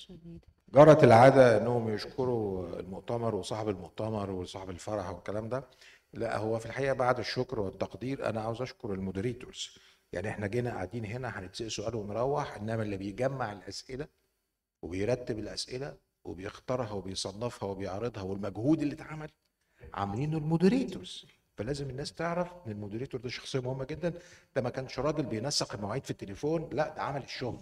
جرت العادة انهم يشكروا المؤتمر وصاحب المؤتمر وصاحب الفرح والكلام ده لا هو في الحقيقة بعد الشكر والتقدير انا عاوز اشكر المودريتورز يعني احنا جينا قاعدين هنا هنتسأل سؤال ونروح انما اللي بيجمع الاسئلة وبيرتب الاسئلة وبيختارها وبيصنفها وبيعرضها والمجهود اللي اتعمل عاملينه المودريتورز فلازم الناس تعرف ان المودريتور ده شخصيه مهمه جدا ده ما كانش راجل بينسق المواعيد في التليفون لا ده عمل الشغل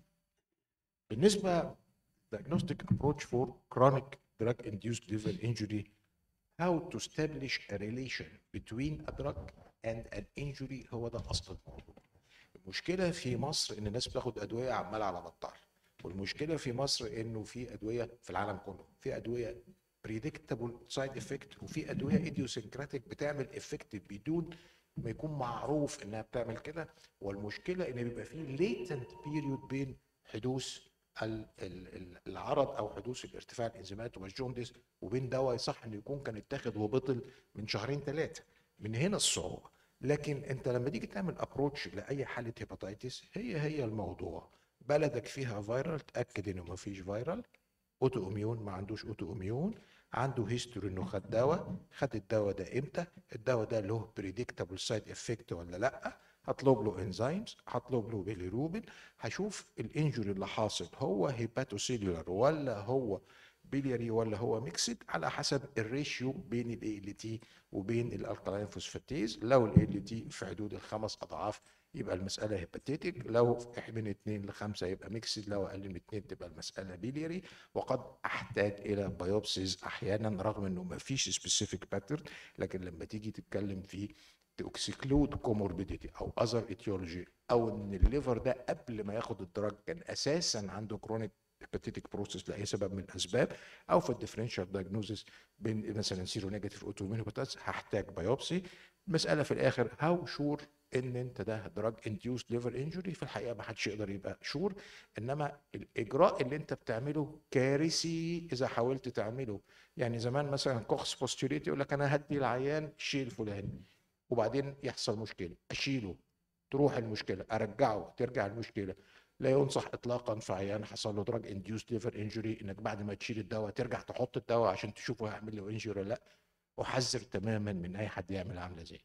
بالنسبه diagnostic approach for chronic drug induced liver injury how to establish a relation between a drug and an injury هو ده اصل الموضوع المشكله في مصر ان الناس بتاخد ادويه عماله على بطال والمشكله في مصر انه في ادويه في العالم كله في ادويه بريدكتابل سايد افكت وفي ادويه ايديوسنكراتيك بتعمل افكت بدون ما يكون معروف انها بتعمل كده والمشكله ان بيبقى في ليتنت بيريود بين حدوث ال- ال- ال- العرض او حدوث الارتفاع الانزيمات والجوندس وبين دواء يصح انه يكون كان اتاخد وبطل من شهرين ثلاثه من هنا الصعوبه لكن انت لما تيجي تعمل ابروتش لاي حاله هيباتيتس هي هي الموضوع بلدك فيها فيرال تاكد انه ما فيش فيرال اوتو اميون ما عندوش اوتو اميون عنده هيستوري انه خد دواء خد الدواء ده امتى الدواء ده له بريدكتابل سايد افكت ولا لا هطلب له انزيمز هطلب له بيليروبين هشوف الانجري اللي حاصل هو هيباتوسيلولار ولا هو بيلياري ولا هو ميكسد على حسب الريشيو بين الاي ال تي وبين الالكالين فوسفاتيز لو الاي ال تي في حدود الخمس اضعاف يبقى المسألة هيباتيتك لو من 2 ل 5 يبقى ميكسد لو أقل من 2 تبقى المسألة بيلياري وقد أحتاج إلى بايوبسيز أحيانا رغم إنه ما فيش سبيسيفيك باترن لكن لما تيجي تتكلم في تكسكلود كوموربيديتي او اذر ايتيولوجي او ان الليفر ده قبل ما ياخد الدراج كان اساسا عنده كرونيك هيباتيتك بروسيس لاي سبب من الاسباب او في الديفرنشال دايجنوزس بين مثلا سيرو نيجاتيف اوتومين هيباتيتس هحتاج بايوبسي مساله في الاخر هاو شور ان انت ده دراج انديوس ليفر انجري في الحقيقه ما حدش يقدر يبقى شور انما الاجراء اللي انت بتعمله كارثي اذا حاولت تعمله يعني زمان مثلا كوكس بوستيريت يقول لك انا هدي العيان الشيء الفلاني وبعدين يحصل مشكله اشيله تروح المشكله ارجعه ترجع المشكله لا ينصح اطلاقا في عيان حصل له دراج انديوس ليفر انجري انك بعد ما تشيل الدواء ترجع تحط الدواء عشان تشوفه هيعمل له انجري ولا لا احذر تماما من اي حد يعمل عامله زي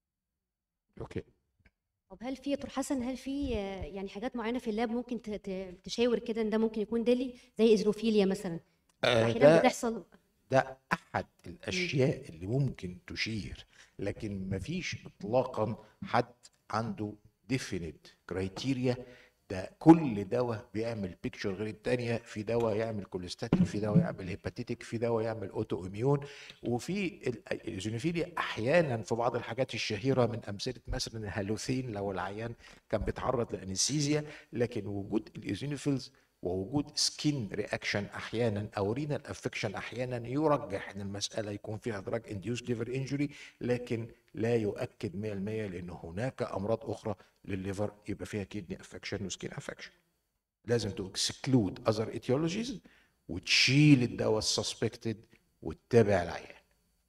اوكي طب هل في دكتور حسن هل في آه، يعني حاجات معينه في اللاب ممكن ت- ت- تشاور كده ان ده ممكن يكون ديلي زي ازروفيليا مثلا آه احيانا ده بتحصل ده احد الاشياء اللي ممكن تشير لكن مفيش اطلاقا حد عنده ديفينيت كرايتيريا ده كل دواء بيعمل بيكتشر غير التانية في دواء يعمل كوليستاتين في دواء يعمل هيباتيتك في دواء يعمل اوتو اميون وفي ال- الايزونوفيليا احيانا في بعض الحاجات الشهيره من امثله مثلا الهالوثين لو العيان كان بيتعرض لانستيزيا لكن وجود الايزونوفيلز ووجود سكين رياكشن احيانا او رينال افكشن احيانا يرجح ان المساله يكون فيها دراج انديوس ليفر انجري لكن لا يؤكد 100% لان هناك امراض اخرى للليفر يبقى فيها كيدني افكشن وسكين افكشن لازم تكسكلود اذر ايتيولوجيز وتشيل الدواء السسبكتد وتتابع العيان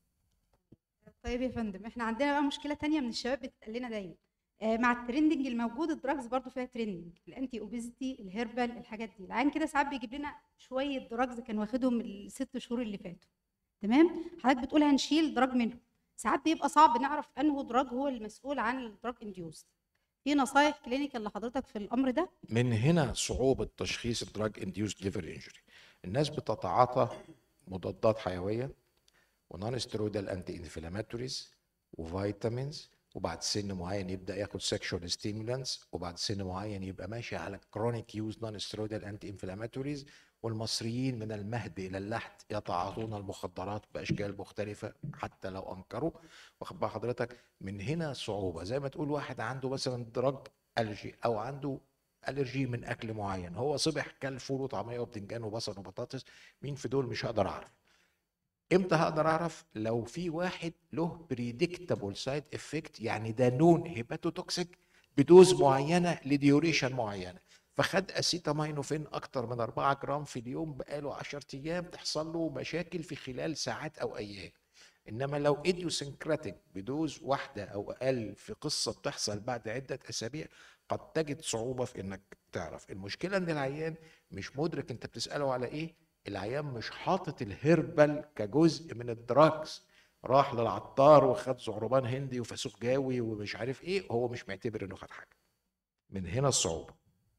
طيب يا فندم احنا عندنا بقى مشكله تانية من الشباب بتتقال لنا دايما آه، مع الترندنج الموجود الدراجز برضو فيها ترندنج الانتي اوبيزيتي الهيربال الحاجات دي العيان كده ساعات بيجيب لنا شويه دراجز كان واخدهم الست شهور اللي فاتوا تمام حضرتك بتقول هنشيل دراج منهم ساعات بيبقى صعب نعرف انه دراج هو المسؤول عن الدراج انديوز في نصايح كلينيكال لحضرتك في الامر ده من هنا صعوبة تشخيص الدراج انديوس ليفر انجري الناس بتتعاطى مضادات حيوية ونون ستيرويدال انتي انفلاماتوريز وفيتامينز وبعد سن معين يبدا ياخد سكشوال ستيمولانس وبعد سن معين يبقى ماشي على كرونيك يوز نون ستيرويدال انتي انفلاماتوريز والمصريين من المهد الى اللحد يتعاطون المخدرات باشكال مختلفه حتى لو انكروا واخد بال حضرتك من هنا صعوبه زي ما تقول واحد عنده مثلا دراج الجي او عنده الرجي من اكل معين هو صبح كل فول وطعميه وبتنجان وبصل وبطاطس مين في دول مش هقدر اعرف امتى هقدر اعرف لو في واحد له بريدكتابل سايد افكت يعني ده نون هيباتوتوكسيك بدوز معينه لديوريشن معينه فخد اسيتامينوفين اكتر من 4 جرام في اليوم بقاله 10 ايام تحصل له مشاكل في خلال ساعات او ايام انما لو ايديوسنكراتيك بدوز واحده او اقل في قصه بتحصل بعد عده اسابيع قد تجد صعوبة في انك تعرف المشكلة ان العيان مش مدرك انت بتسأله على ايه العيان مش حاطط الهربل كجزء من الدراجز راح للعطار وخد زعربان هندي وفاسوق جاوي ومش عارف ايه هو مش معتبر انه خد حاجة من هنا الصعوبة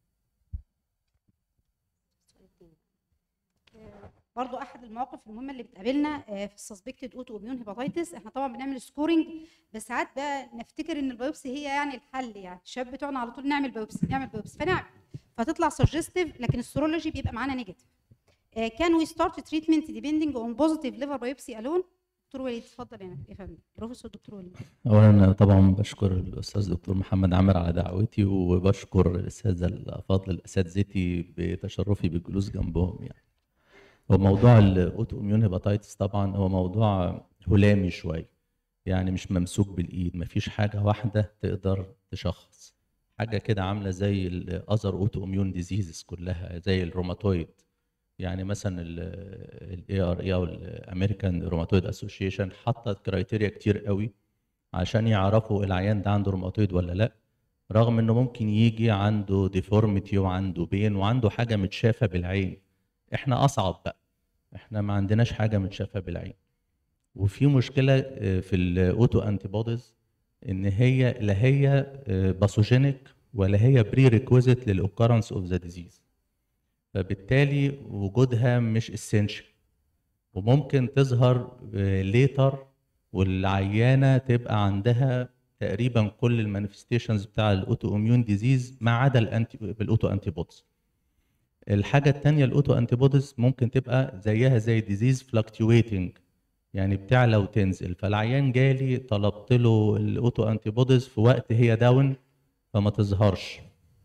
برضو احد المواقف المهمه اللي بتقابلنا آه، في السسبكتد اوتو اميون هيباتيتس احنا طبعا بنعمل سكورنج بس ساعات بقى نفتكر ان البيوبسي هي يعني الحل يعني الشباب بتوعنا على طول نعمل بيوبسي نعمل بيوبسي فنعمل فتطلع سجستيف لكن السيرولوجي بيبقى معانا نيجاتيف كان وي ستارت تريتمنت ديبندنج اون بوزيتيف ليفر بايوبسي الون دكتور وليد اتفضل هنا يا فندم بروفيسور دكتور وليد أولا أنا طبعا بشكر الأستاذ دكتور محمد عامر على دعوتي وبشكر الأستاذة الأفاضل أساتذتي بتشرفي بالجلوس جنبهم يعني. هو موضوع الأوتو إميون هيباتيتس طبعا هو موضوع هلامي شوية يعني مش ممسوك بالإيد مفيش حاجة واحدة تقدر تشخص حاجة كده عاملة زي الأذر أوتو إميون ديزيزز كلها زي الروماتويد يعني مثلا الاي ار اي او الامريكان روماتويد اسوشيشن حاطه كرايتيريا كتير قوي عشان يعرفوا العيان ده عنده روماتويد ولا لا رغم انه ممكن يجي عنده ديفورميتي وعنده بين وعنده حاجه متشافه بالعين احنا اصعب بقى احنا ما عندناش حاجه متشافه بالعين وفي مشكله آه، في الاوتو انتي بوديز ان هي لا هي باثوجينيك ولا هي بري ريكويزيت للاوكرنس اوف ذا ديزيز فبالتالي وجودها مش اسينشال وممكن تظهر ليتر والعيانه تبقى عندها تقريبا كل المانيفستيشنز بتاع الاوتو اميون ديزيز ما عدا الانتي بالاوتو انتي بوديز الحاجه الثانيه الاوتو انتي بوديز ممكن تبقى زيها زي ديزيز فلكتويتنج يعني بتعلى وتنزل فالعيان جالي طلبت له الاوتو انتي بوديز في وقت هي داون فما تظهرش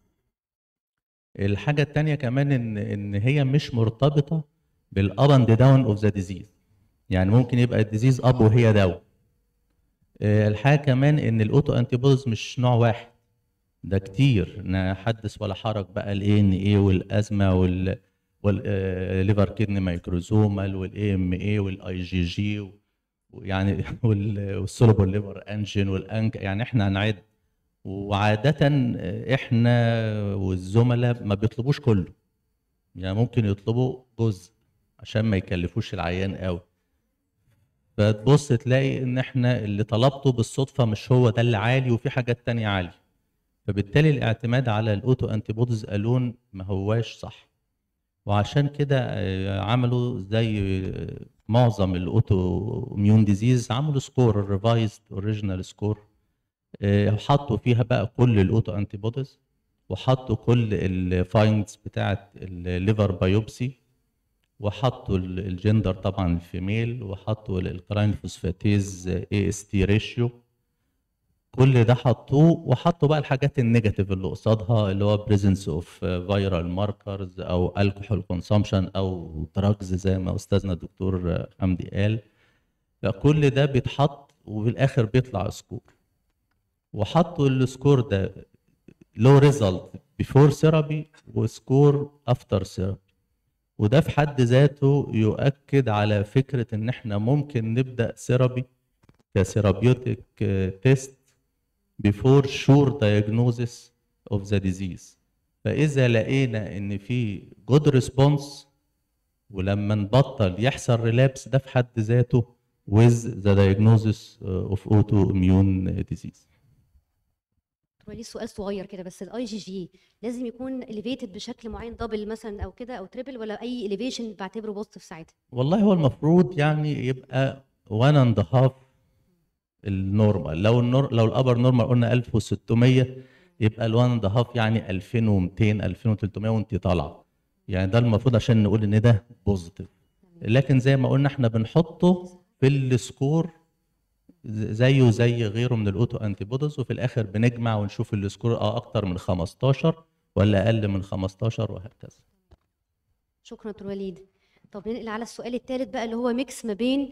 الحاجة التانية كمان ان ان هي مش مرتبطة بالاب اند داون اوف ذا ديزيز يعني ممكن يبقى الديزيز اب وهي داون الحاجة كمان ان الاوتو انتي بوديز مش نوع واحد ده كتير نحدث ولا حرج بقى الاي ان اي والازمة وال والليفر كيدني مايكروزومال والاي ام اي والاي جي جي ويعني والسولوبول ليفر انجين والانك يعني احنا هنعد وعادة احنا والزملاء ما بيطلبوش كله يعني ممكن يطلبوا جزء عشان ما يكلفوش العيان قوي فتبص تلاقي ان احنا اللي طلبته بالصدفة مش هو ده اللي عالي وفي حاجات تانية عالية فبالتالي الاعتماد على الاوتو انتي بوديز الون ما هواش صح وعشان كده آه، عملوا زي آه، معظم الاوتو اميون ديزيز عملوا سكور الريفايزد اوريجينال سكور آه، حطوا فيها بقى كل الاوتو انتي بوديز وحطوا كل الفايندز بتاعت الليفر بايوبسي وحطوا ال- الجندر طبعا الفيميل وحطوا الكراين فوسفاتيز اي اس تي ريشيو كل ده حطوه وحطوا بقى الحاجات النيجاتيف اللي قصادها اللي هو بريزنس اوف فيرال ماركرز او الكحول كونسومشن او دراجز زي ما استاذنا الدكتور حمدي قال فكل ده بيتحط وفي الاخر بيطلع سكور وحطوا السكور ده لو ريزلت بيفور ثيرابي وسكور افتر ثيرابي وده في حد ذاته يؤكد على فكره ان احنا ممكن نبدا ثيرابي كثيرابيوتيك تيست بيفور شور diagnosis اوف ذا ديزيز فاذا لقينا ان في جود ريسبونس ولما نبطل يحصل ريلابس ده في حد ذاته with the diagnosis of autoimmune disease وليه سؤال صغير كده بس الاي جي جي لازم يكون اليفيتد بشكل معين دبل مثلا او كده او تريبل ولا اي اليفيشن بعتبره بوزيتيف ساعتها والله هو المفروض يعني يبقى 1 اند هاف النورمال لو النور لو الابر نورمال قلنا 1600 يبقى ال1 اند هاف يعني 2200 2300 وانت طالعه يعني ده المفروض عشان نقول ان ده بوزيتيف لكن زي ما قلنا احنا بنحطه في السكور ز- زيه زي غيره من الاوتو انتي بوديز وفي الاخر بنجمع ونشوف السكور اه اكتر من 15 ولا اقل من 15 وهكذا شكرا دكتور وليد طب ننقل على السؤال الثالث بقى اللي هو ميكس ما بين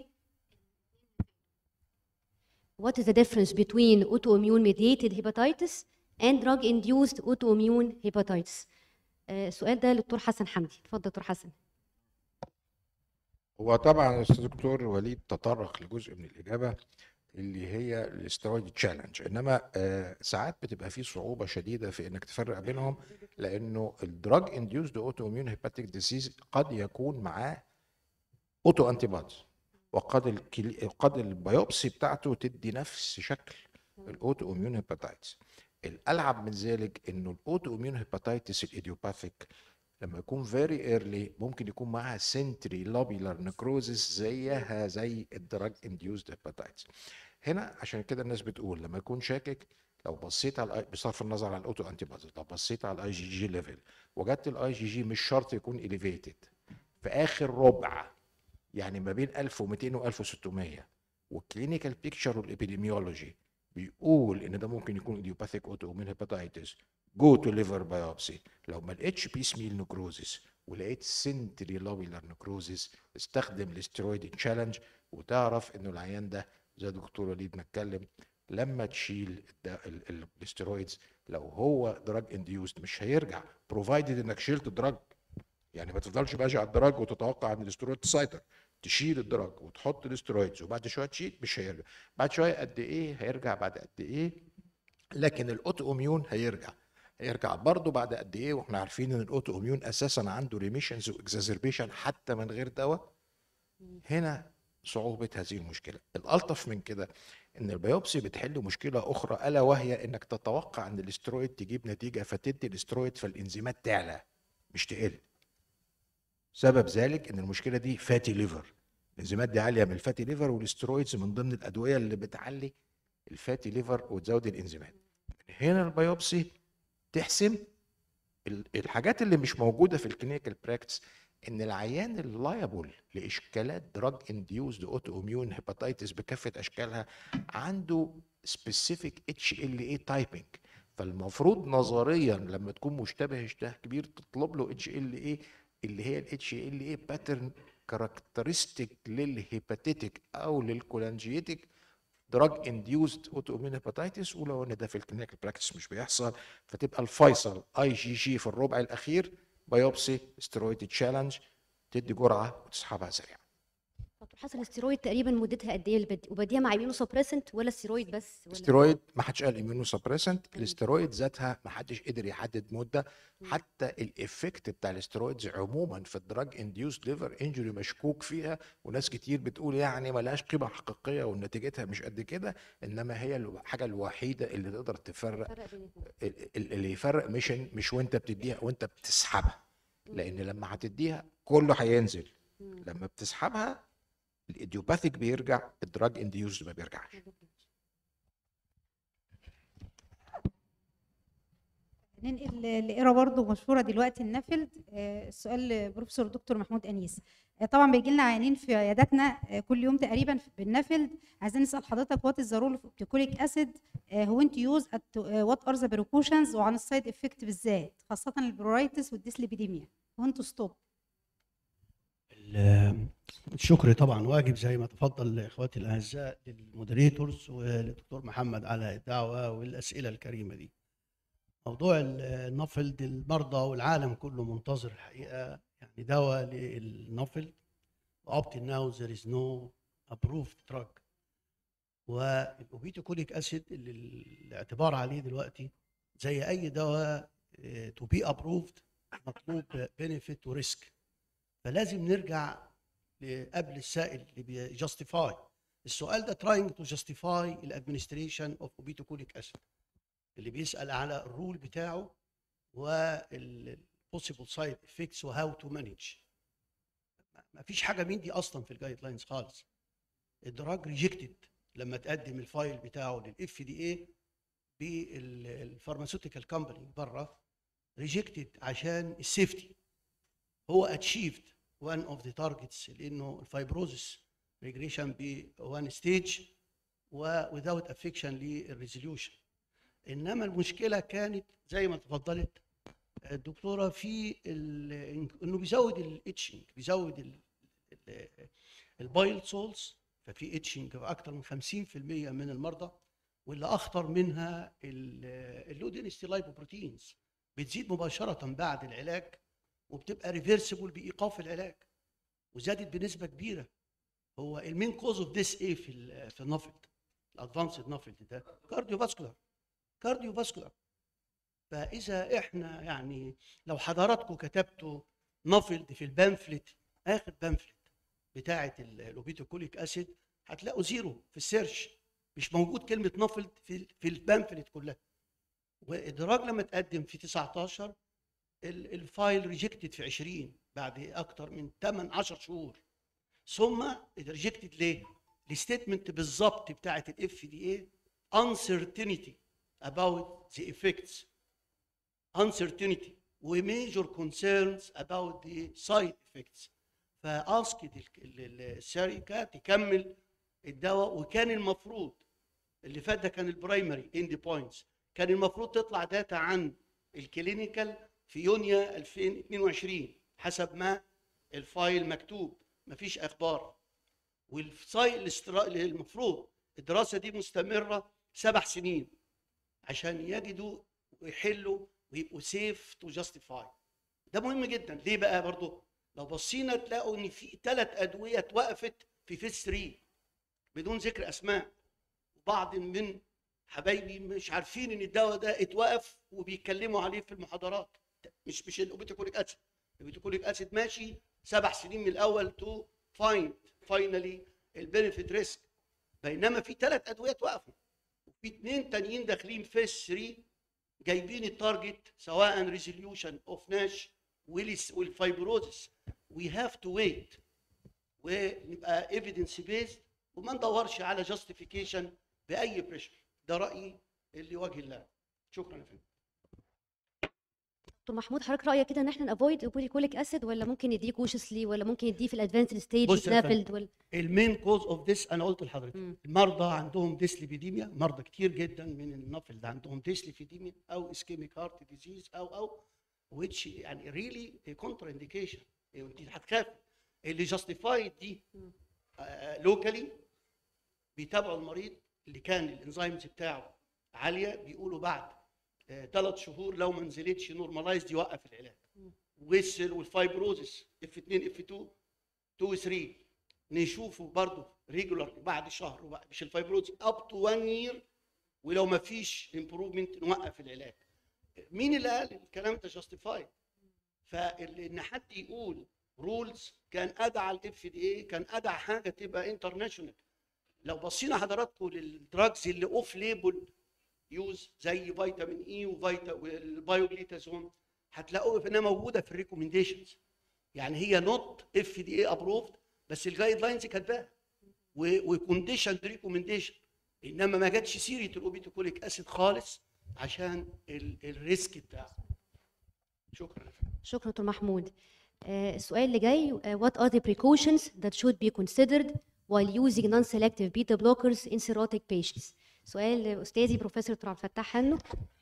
What is the difference between autoimmune mediated hepatitis and drug induced autoimmune hepatitis؟ آه، السؤال ده للدكتور حسن حمدي اتفضل دكتور حسن هو طبعا الاستاذ دكتور وليد تطرق لجزء من الاجابه اللي هي الاسترويد تشالنج انما آه، ساعات بتبقى في صعوبه شديده في انك تفرق بينهم لانه الدراج انديوسد اوتو اميون هيباتيك ديسيز قد يكون معاه اوتو انتي بوديز وقد الكلي... قد البيوبسي بتاعته تدي نفس شكل الاوتو اميون هيباتيتس الالعب من ذلك انه الاوتو اميون هيباتيتس الايديوباثيك لما يكون فيري ايرلي ممكن يكون معاها سنتري لوبيلر نكروزس زيها زي الدراج انديوسد هيباتيتس هنا عشان كده الناس بتقول لما يكون شاكك لو بصيت على الآي- بصرف النظر عن الاوتو انتي بوديز لو بصيت على الاي جي جي ليفل وجدت الاي جي جي مش شرط يكون اليفيتد في اخر ربع يعني ما بين 1200 و 1600 والكلينيكال بيكتشر والابيديميولوجي بيقول ان ده ممكن يكون ايديوباثيك اوتو امين هيباتيتس جو تو ليفر بايوبسي لو ما لقيتش بيس ميل نكروزس ولقيت سنتري لوبيلر نكروزس استخدم الاسترويد تشالنج وتعرف انه العيان ده زي دكتور وليد ما اتكلم لما تشيل الد- ال- ال- الاسترويدز لو هو دراج انديوست مش هيرجع بروفايدد انك شلت دراج يعني ما تفضلش ماشي على الدراج وتتوقع ان الاسترويد تسيطر تشيل الدراج وتحط الاسترويدز وبعد شويه تشيل مش هيرجع بعد شويه قد ايه هيرجع بعد قد ايه لكن الاوتو اميون هيرجع هيرجع برضه بعد قد ايه واحنا عارفين ان الاوتو اميون اساسا عنده ريميشنز واكزازربيشن حتى من غير دواء هنا صعوبة هذه المشكلة الألطف من كده إن البيوبسي بتحل مشكلة أخرى ألا وهي إنك تتوقع إن الاسترويد تجيب نتيجة فتدي الاسترويد فالإنزيمات تعلى مش تقل سبب ذلك إن المشكلة دي فاتي ليفر الإنزيمات دي عالية من الفاتي ليفر والاسترويدز من ضمن الأدوية اللي بتعلي الفاتي ليفر وتزود الإنزيمات هنا البيوبسي تحسم ال- الحاجات اللي مش موجوده في الكلينيكال براكتس ان العيان اللايبل لاشكالات دراج انديوزد اوتو اميون هيباتيتس بكافه اشكالها عنده سبيسيفيك اتش ال اي تايبنج فالمفروض نظريا لما تكون مشتبه اشتباه كبير تطلب له اتش ال اي اللي هي الاتش ال اي باترن كاركترستيك للهيباتيتك او للكولانجيتك دراج انديوزد اوتو اميون هيباتيتس ولو ان ده في الكلينيكال براكتس مش بيحصل فتبقى الفيصل اي جي جي في الربع الاخير بايوبسي سترويد تشالنج تدي جرعه وتسحبها سريعا دكتور حسن الاستيرويد تقريبا مدتها قد ايه اللي بدي وبديها مع اميونو سبريسنت ولا استيرويد بس ولا ستيرويد ما حدش قال اميونو سبريسنت الاستيرويد ذاتها ما حدش قدر يحدد مده حتى الايفكت بتاع الاستيرويدز عموما في الدراج انديوس ليفر انجري مشكوك فيها وناس كتير بتقول يعني ما لهاش قيمه حقيقيه ونتيجتها مش قد كده انما هي الحاجه الوحيده اللي تقدر تفرق فرق بين الاثنين ال- ال- اللي يفرق مش مش وانت بتديها وانت بتسحبها لان لما هتديها كله هينزل لما بتسحبها الايديوباثيك بيرجع الدراج انديوز ما بيرجعش ننقل لقرا برضو مشهوره دلوقتي النافلد آه، السؤال لبروفيسور دكتور محمود انيس آه، طبعا بيجي لنا عيانين في عياداتنا آه، كل يوم تقريبا في- بالنافلد عايزين نسال حضرتك وات از ذا رول اوف اوبتيكوليك اسيد هو انت يوز وات ار ذا بريكوشنز وعن السايد افكت بالذات خاصه البرورايتس والديسليبيديميا وانتو ستوب ال- الشكر طبعا واجب زي ما تفضل اخواتي الاعزاء للمودريتورز وللدكتور محمد على الدعوه والاسئله الكريمه دي. موضوع ال- النفلد المرضى والعالم كله منتظر الحقيقه يعني دواء للنفلد up till now there is no approved drug والاوبيتوكوليك اسيد اللي الاعتبار عليه دلوقتي زي اي دواء تو بي ابروفد مطلوب بنفيت وريسك فلازم نرجع قبل السائل اللي بيجاستيفاي السؤال ده trying to justify الادمنستريشن اوف اوبيتوكوليك اسيد اللي بيسال على الرول بتاعه والبوسيبل سايد افكتس وهاو تو مانج ما فيش حاجه من دي اصلا في الجايد لاينز خالص الدراج ريجكتد لما تقدم الفايل بتاعه للاف دي اي بالفارماسيوتيكال كومباني بره ريجكتد عشان السيفتي هو اتشيفد وان اوف ذا تارجتس لانه الفايبروزس ريجريشن ب 1 ستيج وذاوت افكشن للريزوليوشن انما المشكله كانت زي ما تفضلت الدكتوره في ال- انه بيزود الاتشنج بيزود ال- ال- البايل سولز ففي اتشنج اكثر من 50% من المرضى واللي اخطر منها اللو دينستي لايبوبروتينز بتزيد مباشره بعد العلاج وبتبقى ريفرسبل بايقاف العلاج وزادت بنسبه كبيره هو المين كوز اوف ذس ايه في ال- في النفط الادفانسد نافلد ده كارديو فاسكولار كارديو فاسكولار فاذا احنا يعني لو حضراتكم كتبتوا نافلد في البامفلت اخر بامفلت بتاعه ال- الاوبيتوكوليك اسيد هتلاقوا زيرو في السيرش مش موجود كلمه نافلد في في البامفلت كلها وادراج لما تقدم في 19 ال- الفايل ريجكتد في 20 بعد اكتر من 8 10 شهور ثم ريجكتد ليه؟ الستيتمنت بالظبط بتاعت الاف دي اي uncertainty about the effects uncertainty وميجور concerns about the side effects فاسكت الشركه تكمل الدواء وكان المفروض اللي فات ده كان البرايمري اند بوينتس كان المفروض تطلع داتا عن الكلينيكال في يونيو 2022 حسب ما الفايل مكتوب مفيش اخبار والفايل الاسترا- اللي المفروض الدراسه دي مستمره سبع سنين عشان يجدوا ويحلوا ويبقوا سيف تو جاستيفاي ده مهم جدا ليه بقى برضو لو بصينا تلاقوا ان في ثلاث ادويه اتوقفت في فيس 3 بدون ذكر اسماء بعض من حبايبي مش عارفين ان الدواء ده اتوقف وبيتكلموا عليه في المحاضرات مش مش الاوبيتوكوليك اسيد الاوبيتوكوليك اسيد ماشي سبع سنين من الاول تو فايند فاينلي البنفيت ريسك بينما في ثلاث ادويه اتوقفوا وفي اثنين تانيين داخلين فيس 3 جايبين التارجت سواء ريزوليوشن اوف ناش والفايبروزس وي هاف تو ويت ونبقى ايفيدنس بيست وما ندورش على جاستيفيكيشن باي بريشر ده رايي اللي وجه الله شكرا يا فندم دكتور محمود حضرتك رايك كده ان احنا نافويد اوبوليكوليك اسيد ولا ممكن نديه كوشسلي ولا ممكن نديه في الادفانسد ستيج بص يا نافلد ولا المين كوز اوف ذس انا قلت لحضرتك مم. المرضى عندهم ديسليبيديميا مرضى كتير جدا من النفل ده عندهم ديسليبيديميا او اسكيميك هارت ديزيز او او which يعني ريلي كونتر انديكيشن انت هتخاف اللي جاستيفايد دي لوكالي بيتابعوا المريض اللي كان الانزيمز بتاعه عاليه بيقولوا بعد ثلاث شهور لو ما نزلتش نورماليزد يوقف العلاج والسل والفايبروزس اف 2 اف 2 2 3 نشوفه برضه ريجولار بعد شهر وبعد مش الفايبروز اب تو 1 يير ولو ما فيش امبروفمنت نوقف العلاج مين اللي قال الكلام ده جاستيفايد فان حد يقول رولز كان ادعى الاف دي اي كان ادعى حاجه تبقى انترناشونال لو بصينا حضراتكم للدراجز اللي اوف ليبل يوز زي فيتامين اي وفيتا والبايوجليتازون هتلاقوا انها موجوده في الريكومنديشنز يعني هي نوت اف دي اي ابروفد بس الجايد لاينز كاتباها وكونديشن ريكومنديشن انما ما جاتش سيره الاوبيتوكوليك اسيد خالص عشان ال- الريسك بتاعه شكرا يا فندم. شكرا دكتور محمود آه، السؤال اللي جاي آه، what are the precautions that should be considered while using non-selective beta blockers in cirrhotic patients سؤال استاذي بروفيسور دكتور عبد الفتاح حنو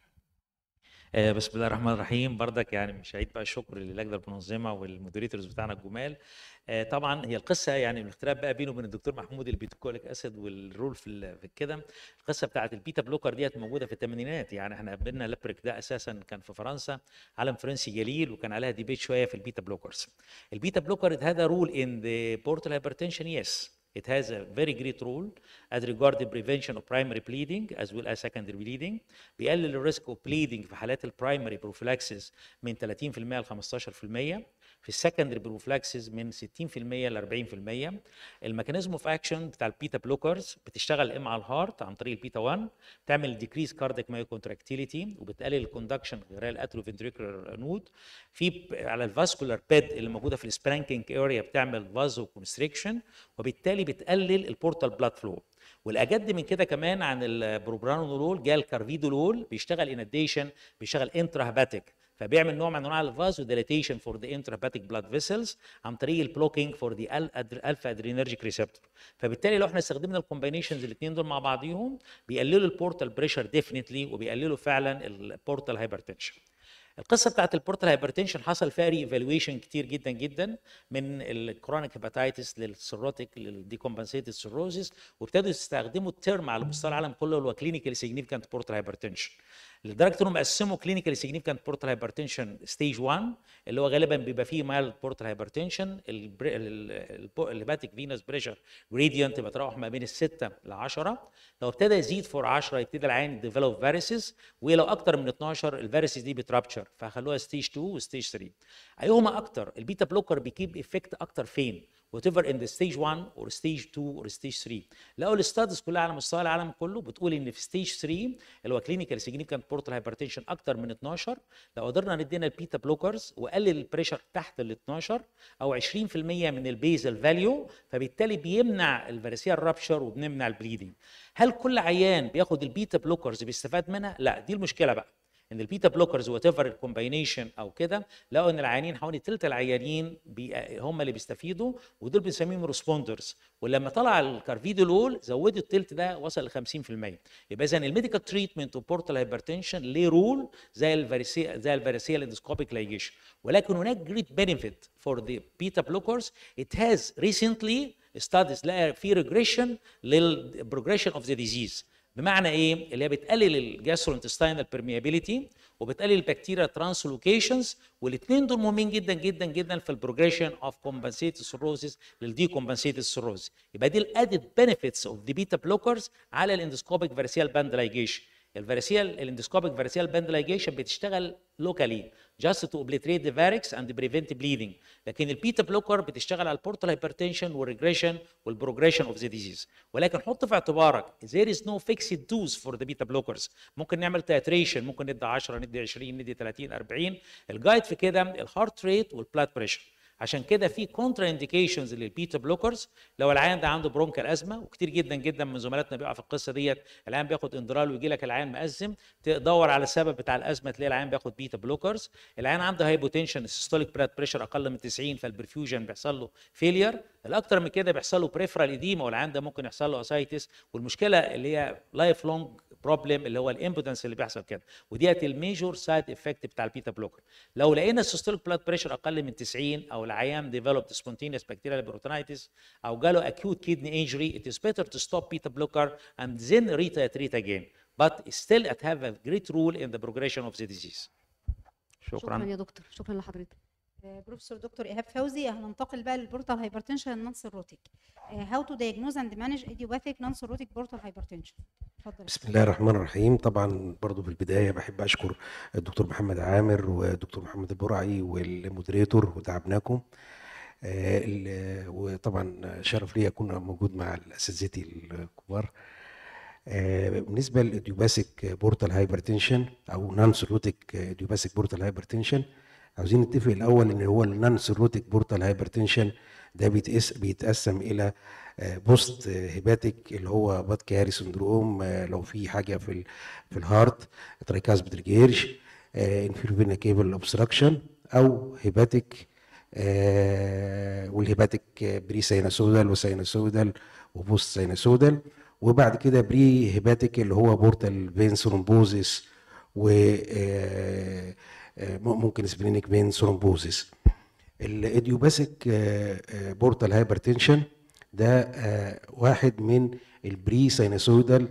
آه، بسم الله الرحمن الرحيم بردك يعني مش هعيد بقى الشكر للجنه المنظمه والمودريتورز بتاعنا الجمال آه، طبعا هي القصه يعني الاختلاف بقى بينه وبين الدكتور محمود البيتوكوليك اسيد والرول في ال- في كده القصه بتاعت البيتا بلوكر ديت موجوده في الثمانينات يعني احنا قابلنا لابريك ده اساسا كان في فرنسا عالم فرنسي جليل وكان عليها ديبيت شويه في البيتا بلوكرز البيتا بلوكر it had a rule in the portal hypertension yes It has a very great role as regard the prevention of primary bleeding as well as secondary bleeding. بيقلل الريسك اوف bleeding في حالات البرايمري بروفلاكسس من 30% ل 15%. في السكندري بروفلاكسس من 60% ل 40%. الميكانيزم اوف اكشن بتاع البيتا بلوكرز بتشتغل اما على الهارت عن طريق البيتا 1 بتعمل ديكريز كارديك مايو كونتراكتيليتي وبتقلل الكوندكشن غير الاترو فنتريكولار نود في ب- على الفاسكولار بيد اللي موجوده في السبرانكينج اريا بتعمل فازو كونستريكشن وبالتالي بتقلل البورتال بلاد فلو والاجد من كده كمان عن البروبرانولول جاء الكارفيدولول بيشتغل ان اديشن بيشتغل انترا هباتيك فبيعمل نوع من انواع الفازو ديليتيشن فور ذا انتراباتيك بلاد فيسلز عن طريق البلوكينج فور ذا الفا ادرينرجيك ريسبتور فبالتالي لو احنا استخدمنا الكومباينيشنز الاثنين دول مع بعضيهم بيقللوا البورتال بريشر ديفينتلي وبيقللوا فعلا البورتال هايبرتنشن القصه بتاعت البورتال هايبرتنشن حصل فيها ري ايفالويشن كتير جدا جدا من الكرونيك هيباتيتس للسيروتيك للديكومبنسيتد سيروزيس وابتدوا يستخدموا الترم على مستوى العالم كله اللي هو كلينيكال سيجنيفيكانت بورتال هايبرتنشن لدرجه انهم قسموا كلينيكال سيجنيفيكانت بورتال هايبرتنشن ستيج 1 اللي هو غالبا بيبقى فيه مايلد بورتال هايبرتنشن الهيباتيك فينوس بريشر جريدينت بيتراوح ما بين الستة ل 10 لو ابتدى يزيد فور 10 يبتدي العين ديفلوب فاريسز ولو اكتر من 12 الفاريسز دي بترابتشر فخلوها ستيج 2 وستيج 3 ايهما اكتر البيتا بلوكر بيكيب افكت اكتر فين whatever in the stage 1 or stage 2 or stage 3 لقوا الاستادز كلها على مستوى العالم كله بتقول ان في stage 3 اللي هو كلينيكال سيجنيفيكانت بورتال هايبرتنشن اكتر من 12 لو قدرنا ندينا البيتا بلوكرز وقلل البريشر تحت ال 12 او 20% من البيزل فاليو فبالتالي بيمنع الفاريسيال رابشر وبنمنع البليدنج هل كل عيان بياخد البيتا بلوكرز بيستفاد منها لا دي المشكله بقى ان البيتا بلوكرز وات ايفر الكومباينيشن او كده لقوا ان العيانين حوالي ثلث العيانين بي هم اللي بيستفيدوا ودول بنسميهم ريسبوندرز ولما طلع الكارفيدولول زودوا الثلث ده وصل ل 50% يبقى اذا الميديكال تريتمنت وبورتال هايبرتنشن ليه رول زي الفاريسيا زي الفاريسيال اندسكوبيك لايجيشن ولكن هناك جريت بنفيت فور ذا بيتا بلوكرز ات هاز ريسنتلي ستاديز لقى في ريجريشن للبروجريشن اوف ذا ديزيز بمعنى ايه؟ اللي هي بتقلل الجاستروانتستينال بيرميابيليتي وبتقلل البكتيريا ترانسلوكيشنز والاثنين دول مهمين جدا جدا جدا في البروجريشن اوف كومبنسيتد سيروزيس للدي كومبنسيتد سيروزيس يبقى دي الادد بنفيتس اوف ذا بيتا بلوكرز على الاندسكوبيك فاريسيال باند لايجيشن الفاريسيال الاندسكوبيك فاريسيال باند لايجيشن بتشتغل لوكالي just to obliterate the varix and prevent bleeding لكن البيتا بلوكر بتشتغل على البورتال هايبرتنشن والريجريشن والبروجريشن اوف ذا ديزيز ولكن حط في اعتبارك there is no fixed dose for the beta blockers ممكن نعمل تيتريشن ممكن ندي 10 ندي 20 ندي 30 40 الجايد في كده الهارت ريت والبلاد بريشر عشان كده في كونترا انديكيشنز للبيتا بلوكرز لو العيان ده عنده برونكال ازمه وكتير جدا جدا من زملاتنا بيقع في القصه ديت العيان بياخد اندرال ويجي لك العيان مأزم تدور على السبب بتاع الازمه تلاقي العيان بياخد بيتا بلوكرز العيان عنده هايبوتنشن السيستوليك براد بريشر اقل من 90 فالبرفيوجن بيحصل له فيلير الاكتر من كده بيحصل له بريفرال ايديما والعيان ده ممكن يحصل له اسايتس والمشكله اللي هي لايف لونج بروبلم اللي هو الامبوتنس اللي بيحصل كده وديت الميجور سايد افكت بتاع البيتا بلوكر لو لقينا السيستوليك بلاد بريشر اقل من 90 او العيان ديفلوبد spontaneous bacterial peritonitis او جاله acute kidney injury it is better to stop beta blocker and then retitrate again but still it have a great role in the progression of the disease شكرا شكرا يا دكتور شكرا لحضرتك آه، بروفيسور دكتور ايهاب فوزي هننتقل بقى للبورتال هايبرتنشن النون سيروتيك هاو تو دايجنوز اند مانج ايديوباثيك نون سيروتيك بورتال هايبرتنشن اتفضل بسم الله الرحمن الرحيم طبعا برضو في البداية بحب أشكر الدكتور محمد عامر والدكتور محمد البرعي والمودريتور وتعبناكم آه، ال- وطبعا شرف لي أكون موجود مع أساتذتي الكبار آه، بالنسبة للإديوباثيك بورتال هايبرتنشن أو نون سيروتيك إديوباثيك بورتال هايبرتنشن عاوزين نتفق الأول إن هو النون سيروتيك بورتال هايبرتنشن ده بيتقس بيتقسم إلى بوست هيباتيك اللي هو باد كاري سندروم آه، لو في حاجة في ال في الهارت ترايكاز بترجيرش انفيرفينا كيبل اوبستراكشن أو هيباتيك آه، والهيباتيك بري سايناسودال وسايناسودال وبوست سايناسودال وبعد كده بري هيباتيك اللي هو بورتال فين ثرومبوزيس و آه، آه، ممكن سبلينيك فين ثرومبوزيس الايديوباثيك بورتال هايبرتنشن ده آه، واحد من البري سايناسودال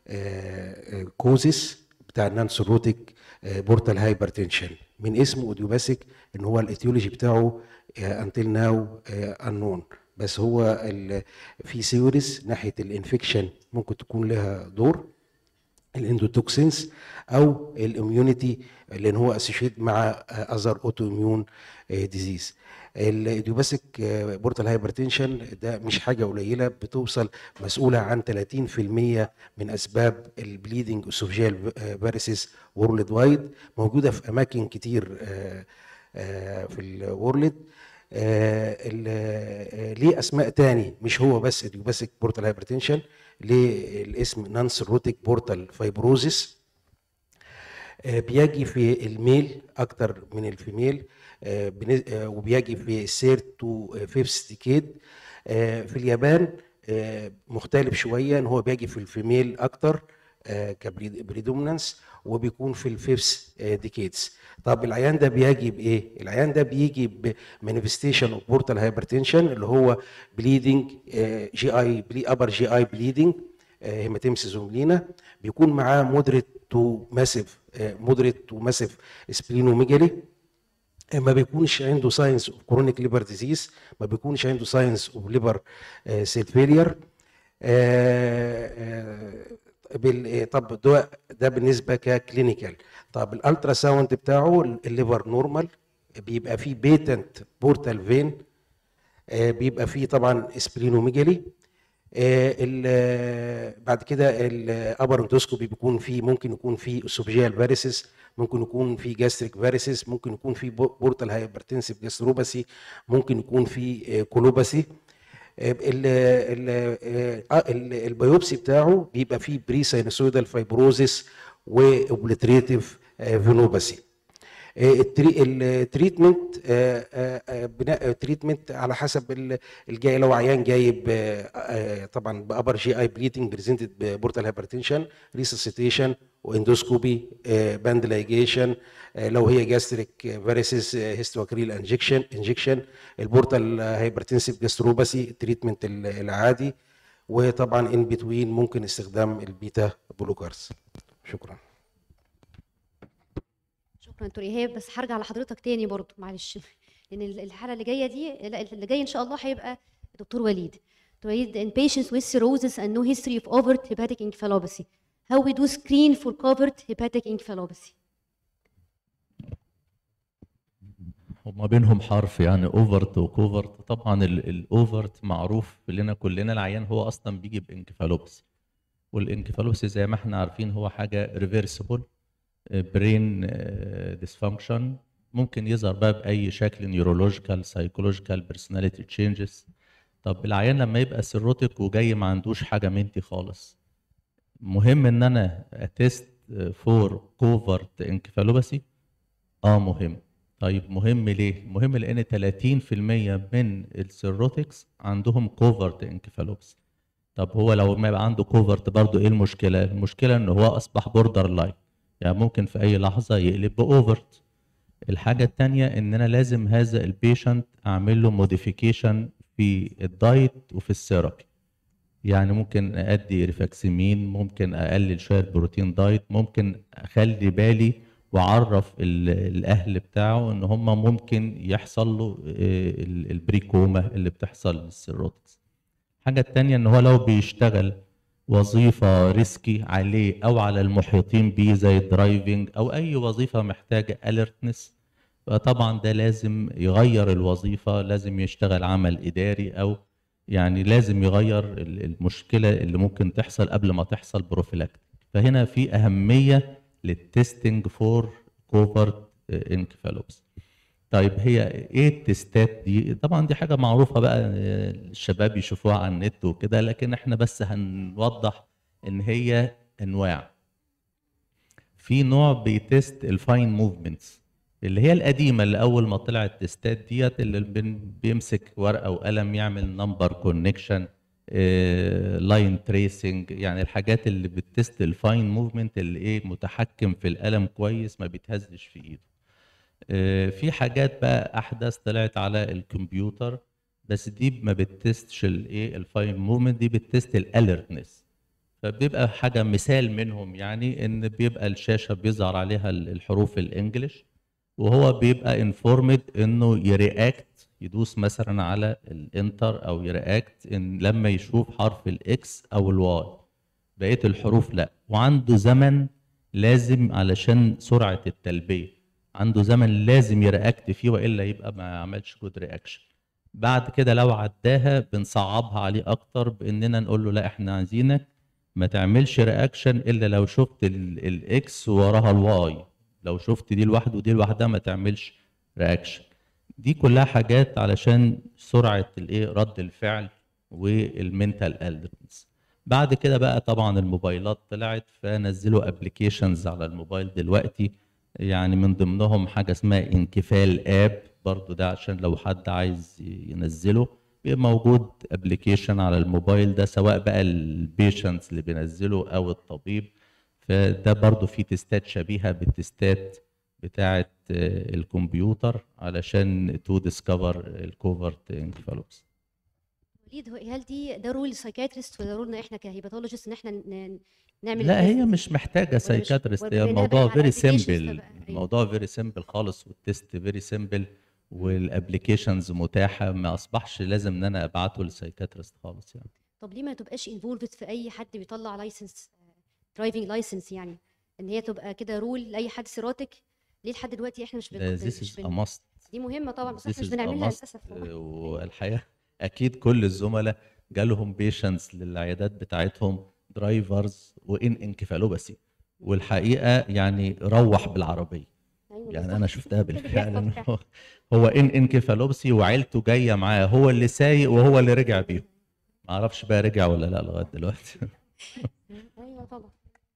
كوزيس بتاع النون سيروتيك بورتال هايبرتنشن من اسمه اوديوباثيك ان هو الايتيولوجي بتاعه انتل ناو انون بس هو ال- في سيوريس ناحيه الانفكشن ممكن تكون لها دور الاندوتوكسينز او الاميونيتي لان هو اسوشيت مع اذر اوتو اميون ديزيز الايديوباثيك بورتال هايبرتنشن ده مش حاجه قليله بتوصل مسؤوله عن 30% من اسباب البليدنج اسوفجيال فاريسيس وورلد وايد موجوده في اماكن كتير آه، آه، في الورلد آه، ال- آه، ليه اسماء تاني مش هو بس ايديوباثيك بورتال هايبرتنشن ليه الاسم نان سيروتيك بورتال فايبروزيس آه، بيجي في الميل اكتر من الفيميل آه، بن- آه، وبيجي في الثيرد تو فيفث ديكيد في اليابان آه، مختلف شويه ان هو بيجي في الفيميل اكتر كبريدومنانس وبيكون في الفيفث ديكيدز طب العيان ده بيجي بايه العيان ده بيجي بمانيفستيشن اوف بورتال هايبرتنشن اللي هو بليدنج جي اي ابر جي اي بليدنج هيماتيمسيس اوملينا بيكون معاه مودريت تو ماسيف مودريت تو ماسيف سبلينوميجالي ما بيكونش عنده ساينس اوف كرونيك ليبر ديزيز ما بيكونش عنده ساينس اوف ليبر سيل فيلير طب ده ده بالنسبه ككلينيكال طب الالترا ساوند بتاعه الليفر نورمال بيبقى فيه بيتنت بورتال فين بيبقى فيه طبعا سبلينوميجالي آه، ال- بعد كده الابر اندوسكوبي بيكون فيه ممكن يكون فيه اسوفيجيال فاريسيس ممكن يكون فيه جاستريك فاريسيس ممكن يكون فيه بورتال هايبرتنسيف جاستروباسي ممكن يكون فيه كولوباسي ال- ال- آه، ال- البيوبسي بتاعه بيبقى فيه بري ساينوسويدال فايبروزيس واوبليتريتيف فينوباسي التري- التريتمنت آه، آه، آه، بناء التريتمنت على حسب ال- الجاي لو عيان جايب آه، آه، طبعا بابر جي اي بليدنج بريزنتد ببورتال هايبرتنشن ريسسيتيشن واندوسكوبي باند لايجيشن لو هي جاستريك فاريسيس هيستوكريل انجكشن انجكشن البورتال هايبرتنسيف جاستروباسي التريتمنت ال- العادي وطبعا ان بتوين ممكن استخدام البيتا بلوكرز شكرا شكرا دكتور ايهاب بس هرجع لحضرتك تاني برضو معلش لان ال- الحاله اللي جايه دي لا اللي جاي ان شاء الله هيبقى دكتور وليد دكتور وليد in patients with cirrhosis and no history of overt hepatic encephalopathy how we do screen for covert hepatic encephalopathy وما بينهم حرف يعني اوفرت وكوفرت طبعا الاوفرت معروف لنا كلنا العيان هو اصلا بيجي بانكفالوبسي والانكفالوبسي زي ما احنا عارفين هو حاجه ريفرسبل برين ديسفانكشن ممكن يظهر بقى باي شكل نيورولوجيكال سايكولوجيكال بيرسوناليتي تشينجز طب العيان لما يبقى سيروتيك وجاي ما عندوش حاجه منتي خالص مهم ان انا اتست فور كوفرت انكفالوباسي اه مهم طيب مهم ليه؟ مهم لان 30% من السيروتكس عندهم كوفرت انكفالوبسي طب هو لو ما يبقى عنده كوفرت برضه ايه المشكله؟ المشكله ان هو اصبح بوردر لاين يعني ممكن في اي لحظه يقلب باوفرت الحاجه الثانيه ان انا لازم هذا البيشنت اعمل له موديفيكيشن في الدايت وفي الثيرابي يعني ممكن ادي ريفاكسيمين ممكن اقلل شويه بروتين دايت ممكن اخلي بالي واعرف ال- الاهل بتاعه ان هم ممكن يحصل له آه، ال- البريكوما اللي بتحصل للسيروتكس الحاجه التانية ان هو لو بيشتغل وظيفه ريسكي عليه او على المحيطين بيه زي الدرايفنج او اي وظيفه محتاجه اليرتنس فطبعا ده لازم يغير الوظيفه لازم يشتغل عمل اداري او يعني لازم يغير ال- المشكله اللي ممكن تحصل قبل ما تحصل بروفيلاكتيك فهنا في اهميه للتستنج فور كوفرت انكفالوبس طيب هي ايه التستات دي طبعا دي حاجه معروفه بقى آه، الشباب يشوفوها على النت وكده لكن احنا بس هنوضح ان هي انواع في نوع بيتست الفاين موفمنتس اللي هي القديمه اللي اول ما طلعت التستات ديت اللي بن- بيمسك ورقه وقلم يعمل نمبر كونكشن لاين تريسنج يعني الحاجات اللي بتست الفاين موفمنت اللي ايه متحكم في القلم كويس ما بيتهزش في ايده آه، في حاجات بقى احدث طلعت على الكمبيوتر بس دي ما بتستش الايه الفاين موفمنت دي بتست الالرتنس فبيبقى حاجه مثال منهم يعني ان بيبقى الشاشه بيظهر عليها ال- الحروف الانجليش وهو بيبقى انفورمد انه يرياكت يدوس مثلا على الانتر او يرياكت ان لما يشوف حرف الاكس او الواي بقيه الحروف لا وعنده زمن لازم علشان سرعه التلبيه عنده زمن لازم يرياكت فيه والا يبقى ما عملش جود رياكشن بعد كده لو عداها بنصعبها عليه اكتر باننا نقول له لا احنا عايزينك ما تعملش رياكشن الا لو شفت ال- الاكس وراها الواي لو شفت دي لوحده ودي لوحدها ما تعملش رياكشن دي كلها حاجات علشان سرعه الايه رد الفعل والمنتال الدرنس بعد كده بقى طبعا الموبايلات طلعت فنزلوا ابلكيشنز على الموبايل دلوقتي يعني من ضمنهم حاجه اسمها انكفال اب برضو ده عشان لو حد عايز ينزله بيبقى موجود ابلكيشن على الموبايل ده سواء بقى البيشنتس اللي بينزله او الطبيب فده برضو فيه تستات شبيهه بالتستات بتاعه آه، الكمبيوتر علشان تو ديسكفر الكوفرت انكفالوبس وليد هو- هل دي ده رول سايكاتريست ولا رولنا احنا كهيباتولوجيست ان احنا ن- نعمل لا هي التست؟ مش محتاجه مش- سايكاتريست ولا هي بناء الموضوع على فيري applications سيمبل فبقى- أيوة. الموضوع فيري سيمبل خالص والتست فيري سيمبل والابلكيشنز متاحه ما اصبحش لازم ان انا ابعته لسايكاتريست خالص يعني طب ليه ما تبقاش انفولفد في اي حد بيطلع لايسنس درايفنج لايسنس يعني ان هي تبقى كده رول لاي حد سيراتك ليه لحد دلوقتي احنا مش بن... this مش is بن... a must دي مهمه طبعا بس This احنا مش is a بنعملها must. للاسف آه، والحقيقه اكيد كل الزملاء جالهم بيشنس للعيادات بتاعتهم درايفرز وان انكفالوباسي والحقيقه يعني روح بالعربيه أيوة يعني بالظبط. انا شفتها ده اللي بالفعل بيحصل إن فعلا. هو هو ان انكفالوبسي وعيلته جايه معاه هو اللي سايق وهو اللي رجع بيهم ما اعرفش بقى رجع ولا لا لغايه دلوقتي ايوه طبعا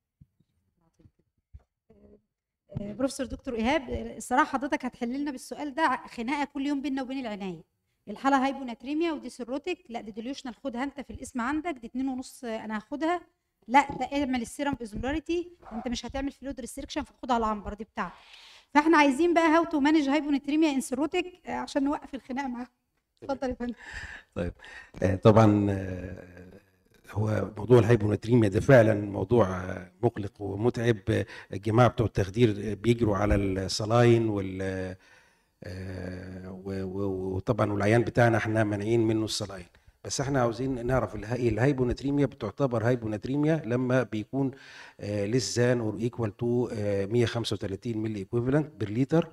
آه، بروفيسور دكتور ايهاب آه، الصراحه حضرتك هتحل لنا بالسؤال ده ع- خناقه كل يوم بيننا وبين العنايه الحاله هايبوناتريميا ودي سيروتيك لا دي ديليوشنال خدها انت في الاسم عندك دي اتنين ونص آه، انا هاخدها لا ده اعمل السيرم اوزمولاريتي انت مش هتعمل فلويد ريستريكشن فخدها العنبر دي بتاعتك فاحنا عايزين بقى هاو تو مانج هايبوناتريميا ان سيروتيك عشان نوقف الخناقه معاهم اتفضل يا فندم آه، طبعا آه، هو موضوع الهايبوناتريميا ده فعلا موضوع آه، مقلق ومتعب آه، الجماعه بتوع التخدير آه، بيجروا على الصلاين وال آه، و- و- وطبعا والعيان بتاعنا احنا مانعين منه الصلاين بس احنا عاوزين نعرف الهاي الهايبوناتريميا بتعتبر هايبوناتريميا لما بيكون ليس ذان اور ايكوال تو 135 ملي ايكويفالنت بير لتر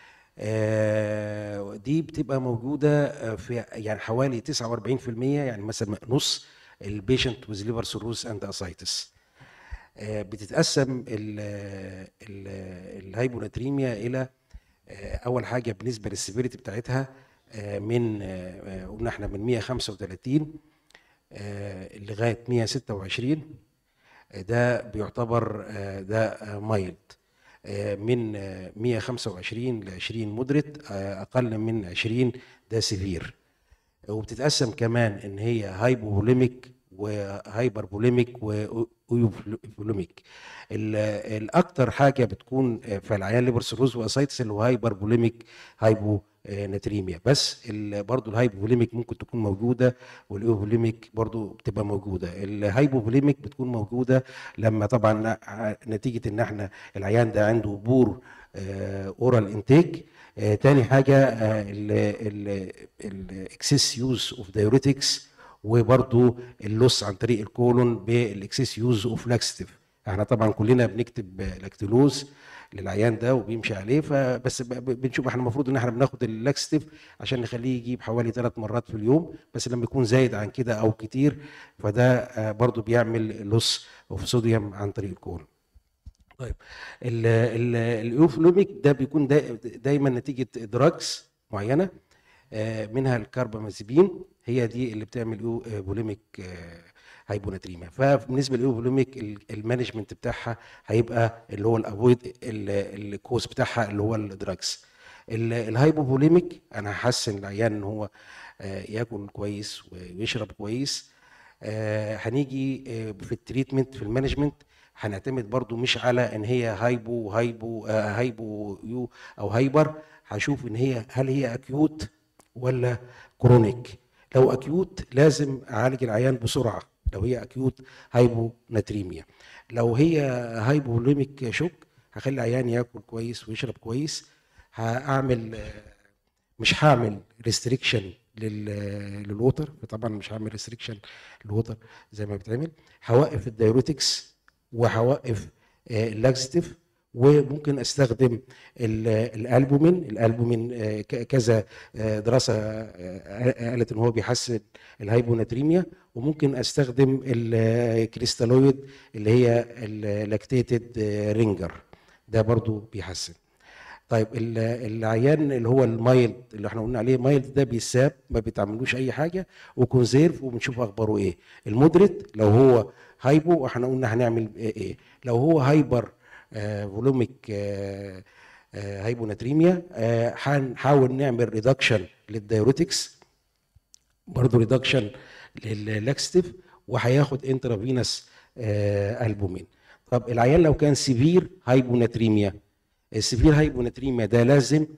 آه، دي بتبقى موجوده آه، في يعني حوالي 49% يعني مثلا نص البيشنت ويز ليفر سيروس اند اسايتس بتتقسم ال- ال- الهايبوناتريميا الى آه، اول حاجه بالنسبه للسيفيريتي بتاعتها آه، من آه، آه، قلنا احنا من 135 آه، لغايه 126 آه، ده بيعتبر آه، ده مايلد من آه، 125 ل 20 مودريت آه، اقل من 20 ده سيفير وبتتقسم كمان ان هي هايبوفوليميك وهايبربوليميك وايوفوليميك الاكتر حاجه بتكون في العيان ليبر سيروز واسايتس اللي هو هايبربوليميك هايبو ناتريميا بس ال- برضو الهايبوفوليميك ممكن تكون موجوده والايوفوليميك برضو بتبقى موجوده الهايبوفوليميك بتكون موجوده لما طبعا ع- نتيجه ان احنا العيان ده عنده بور اورال انتيك تاني حاجه الاكسس يوز اوف دايوريتكس وبرضو اللص عن طريق الكولون بالاكسس يوز اوف لاكستيف احنا طبعا كلنا بنكتب لاكتولوز للعيان ده وبيمشي عليه فبس ب- ب- بنشوف احنا المفروض ان احنا بناخد اللاكستيف عشان نخليه يجيب حوالي ثلاث مرات في اليوم بس لما يكون زايد عن كده او كتير فده آه، برضو بيعمل لص اوف صوديوم عن طريق الكولون طيب الايوفلوميك ده بيكون دا دايما نتيجه دراجز معينه آه، منها الكربامازيبين هي دي اللي بتعمل بوليميك هايبوناتريميا فبالنسبه للايوفوليميك المانجمنت بتاعها هيبقى اللي هو الافويد الكوز بتاعها اللي هو الدراجز الهايبوفوليميك انا هحسن العيان ان هو آه، ياكل كويس ويشرب كويس آه، هنيجي آه، في التريتمنت في المانجمنت هنعتمد برضو مش على ان هي هايبو هايبو آه، هايبو يو او هايبر هشوف ان هي هل هي اكيوت ولا كرونيك لو اكيوت لازم اعالج العيان بسرعه لو هي اكيوت هايبوناتريميا لو هي هايبوليميك شوك هخلي العيان ياكل كويس ويشرب كويس هعمل آه، مش هعمل ريستريكشن للوتر طبعا مش هعمل ريستريكشن للوتر زي ما بتعمل هوقف الدايوريتكس وهوقف آه، اللاكستيف وممكن استخدم ال- الالبومين الالبومين آه، ك- كذا آه، دراسه آه، قالت ان هو بيحسن الهايبوناتريميا وممكن استخدم الكريستالويد اللي هي اللاكتيتد رينجر ده برضو بيحسن طيب ال- العيان اللي هو المايلد اللي احنا قلنا عليه مايلد ده بيساب ما بيتعملوش اي حاجه وكونسيرف وبنشوف اخباره ايه المودريت لو هو هايبو احنا قلنا هنعمل ايه لو هو هايبر آه فولوميك آه آه هايبوناتريميا آه هنحاول نعمل ريدكشن للدايوريتكس برضه ريدكشن للاكستيف وهياخد انترافينس آه البومين طب العيان لو كان سيفير هايبوناتريميا السيفير هايبوناتريميا ده لازم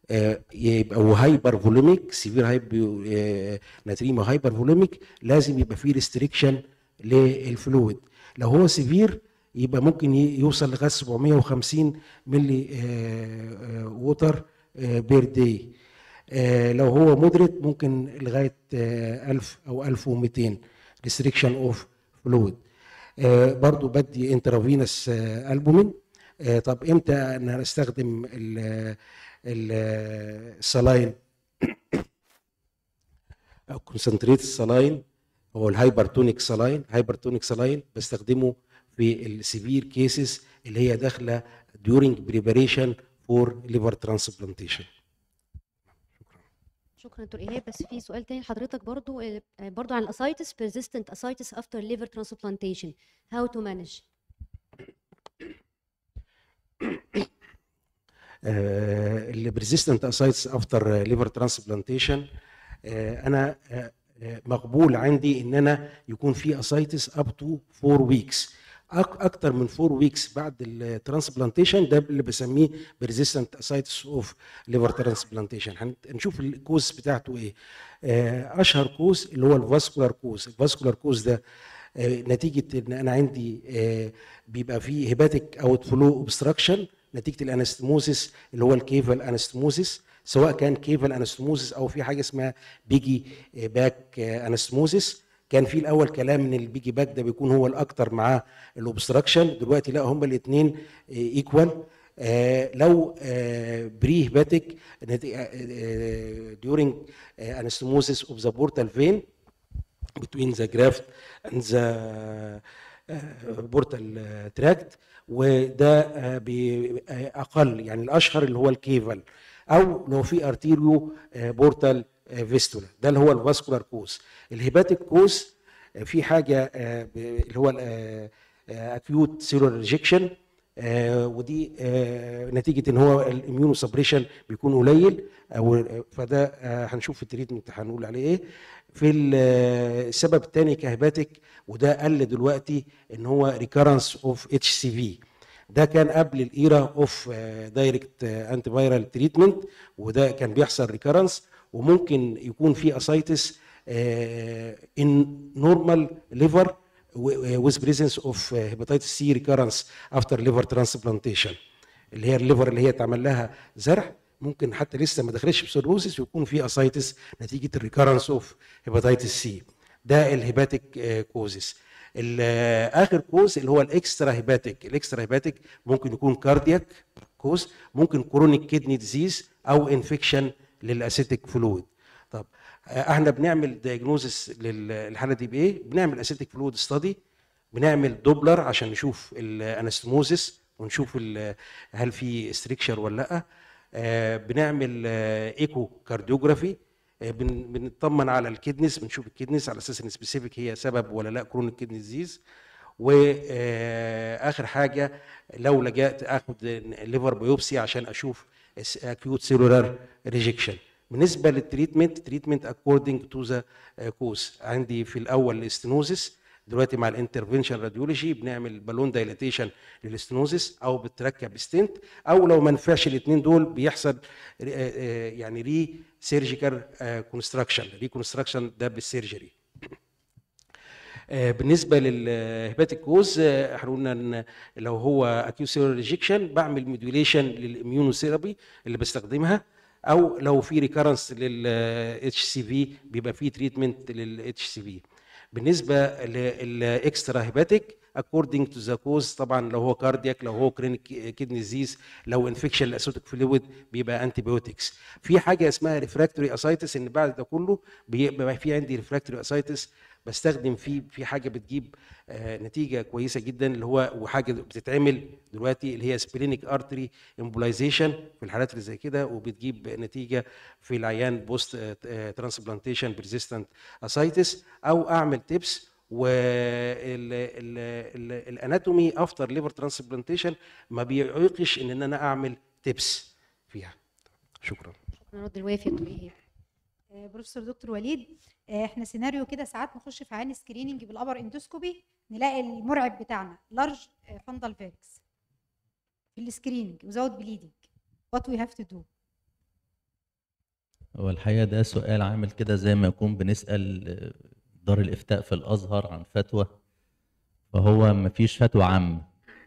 آه، يبقى هايبر فوليميك سيفير هايبو ناتريما هايبر فوليميك لازم يبقى فيه ريستريكشن للفلويد لو هو سيفير يبقى ممكن ي- يوصل لغايه 750 ملي ووتر بير داي لو هو مودريت ممكن لغايه آه، 1000 او 1200 ريستريكشن اوف فلويد برضو بدي انترافينس البومين آه، طب امتى انا استخدم ال- ال- السلاين او كونسنتريت السلاين هو الهايبرتونيك سلاين هايبرتونيك سلاين بستخدمه في السيفير كيسز اللي هي داخله during preparation for liver transplantation شكرا دكتور ايهاب بس في سؤال تاني لحضرتك برضو آه، آه، برضو عن الاسايتس persistent ascites after liver transplantation how to manage اللي بريزيستنت اسايتس افتر ليفر ترانسبلانتيشن انا آه، آه، مقبول عندي ان انا يكون في اسايتس اب تو 4 ويكس اكتر من 4 ويكس بعد الترانسبلانتيشن ده اللي بسميه بريزيستنت اسايتس اوف ليفر ترانسبلانتيشن هنشوف الكوز بتاعته ايه آه، اشهر كوز اللي هو الفاسكولار كوز الفاسكولار كوز ده آه، نتيجه ان انا عندي آه، بيبقى فيه هيباتيك اوت فلو اوبستراكشن نتيجه الانستموزيس اللي هو الكيفال انستموزيس سواء كان كيفال انستموزيس او في حاجه اسمها بيجي باك انستموزيس كان في الاول كلام ان البيجي باك ده بيكون هو الاكتر مع الاوبستراكشن دلوقتي لا هم الاثنين ايكوال لو بري هيباتيك during انستموزيس اوف ذا بورتال فين between the graft and the بورتال تراكت وده آه، بي- آه، اقل يعني الاشهر اللي هو الكيفال او لو في ارتيريو بورتال فيستولا ده اللي هو الفاسكولار كوز الهيباتيك كوز آه، في حاجه آه، ب- اللي هو اكيوت سيلولار ريجكشن ودي آه، نتيجه ان هو الاميونو سبريشن بيكون قليل او فده آه، هنشوف في التريتمنت هنقول عليه ايه في ال- السبب الثاني كهباتيك وده قل دلوقتي ان هو ريكارنس اوف اتش سي في ده كان قبل الايرا اوف دايركت انتي فايرال تريتمنت وده كان بيحصل ريكارنس وممكن يكون في اسايتس ان نورمال ليفر with presence of hepatitis C recurrence after liver transplantation اللي هي الليفر اللي هي اتعمل لها زرع ممكن حتى لسه ما دخلتش بسيروزس ويكون في اسايتس نتيجه الريكارنس اوف هيباتيتس سي ده الهيباتيك كوزس اخر كوز اللي هو الاكسترا هيباتيك الاكسترا هيباتيك ممكن يكون كاردياك كوز ممكن كرونيك كيدني ديزيز او انفكشن للاسيتيك فلويد طب آه، احنا بنعمل دايجنوزس للحاله دي بايه بنعمل اسيتيك فلويد ستادي بنعمل دوبلر عشان نشوف الانستموزس ونشوف ال- هل في استريكشر ولا لا آه، بنعمل آه، ايكو كارديوجرافي آه، بن- بنطمن على الكدنس بنشوف الكدنس على اساس ان سبيسيفيك هي سبب ولا لا كرونيك كدني ديزيز واخر حاجه لو لجأت اخد ليفر بيوبسي عشان اشوف اكيوت سيلولار ريجكشن بالنسبه للتريتمنت تريتمنت اكوردنج تو ذا كوز عندي في الاول الاستنوزس دلوقتي مع الانترفنشن راديولوجي بنعمل بالون دايلاتيشن للاستنوزس او بتركب ستنت او لو ما نفعش الاثنين دول بيحصل آه، آه، يعني ري سيرجيكال كونستراكشن ري كونستراكشن ده بالسيرجري آه، بالنسبه للهيباتيك كوز احنا قلنا ان لو هو اكيوت سيلولار ريجكشن بعمل موديوليشن للاميونوثيرابي اللي بستخدمها او لو في ريكارنس للاتش سي في بيبقى في تريتمنت للاتش سي في بالنسبه للاكسترا هيباتيك according to the cause طبعا لو هو كاردياك لو هو كرينيك كيدني ديزيز لو انفكشن الاسوتيك فلويد بيبقى انتي بيوتكس في حاجه اسمها ريفراكتوري اسايتس ان بعد ده كله بيبقى في عندي ريفراكتوري اسايتس بستخدم فيه في حاجه بتجيب آه، نتيجه كويسه جدا اللي هو وحاجه بتتعمل دلوقتي اللي هي سبلينيك ارتري امبولايزيشن في الحالات اللي زي كده وبتجيب نتيجه في العيان بوست ترانسبلانتيشن بريزيستنت اسايتس او اعمل تيبس والاناتومي افتر ليفر ترانسبلانتيشن ما بيعيقش ان انا اعمل تيبس فيها شكرا شكرا رد الوافي يا دكتور ايهاب آه، بروفيسور دكتور وليد آه، احنا سيناريو كده ساعات نخش في عين سكريننج بالابر اندوسكوبي نلاقي المرعب بتاعنا لارج فندل فيركس في السكريننج وزود بليدنج وات وي هاف تو دو هو الحقيقة ده سؤال عامل كده زي ما يكون بنسأل آه، دار الإفتاء في الأزهر عن فتوى فهو مفيش فتوى عامة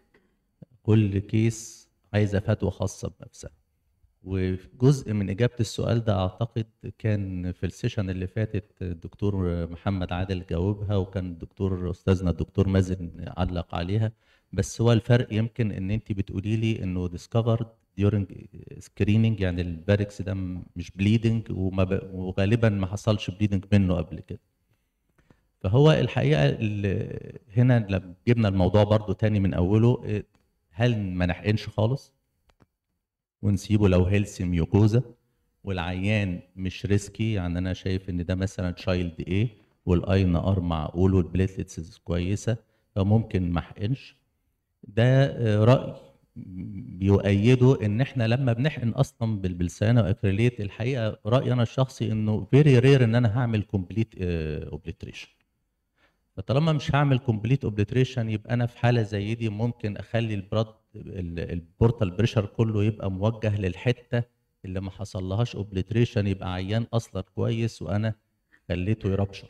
كل كيس عايزة فتوى خاصة بنفسها وجزء من إجابة السؤال ده أعتقد كان في السيشن اللي فاتت الدكتور محمد عادل جاوبها وكان الدكتور أستاذنا الدكتور مازن علق عليها بس هو الفرق يمكن إن أنت بتقولي لي إنه discovered during screening يعني الباركس ده م- مش bleeding وما ب... وغالبا ما حصلش bleeding منه قبل كده فهو الحقيقة ال- هنا لما جبنا الموضوع برضو تاني من أوله إيه، هل ما نحقنش خالص ونسيبه لو هيلثي ميوكوزا والعيان مش ريسكي يعني انا شايف ان ده مثلا تشايلد ايه والاي ان ار معقول والبليتلتس كويسه فممكن ما احقنش ده آه، راي بيؤيده ان احنا لما بنحقن اصلا بال- بالسيانه واكريليت الحقيقه رايي انا الشخصي انه فيري رير ان انا هعمل كومبليت اوبليتريشن فطالما مش هعمل كومبليت اوبليتريشن يبقى انا في حاله زي دي ممكن اخلي البراد ال- البورتال بريشر كله يبقى موجه للحته اللي ما حصلهاش اوبليتريشن يبقى عيان اصلا كويس وانا خليته يربشر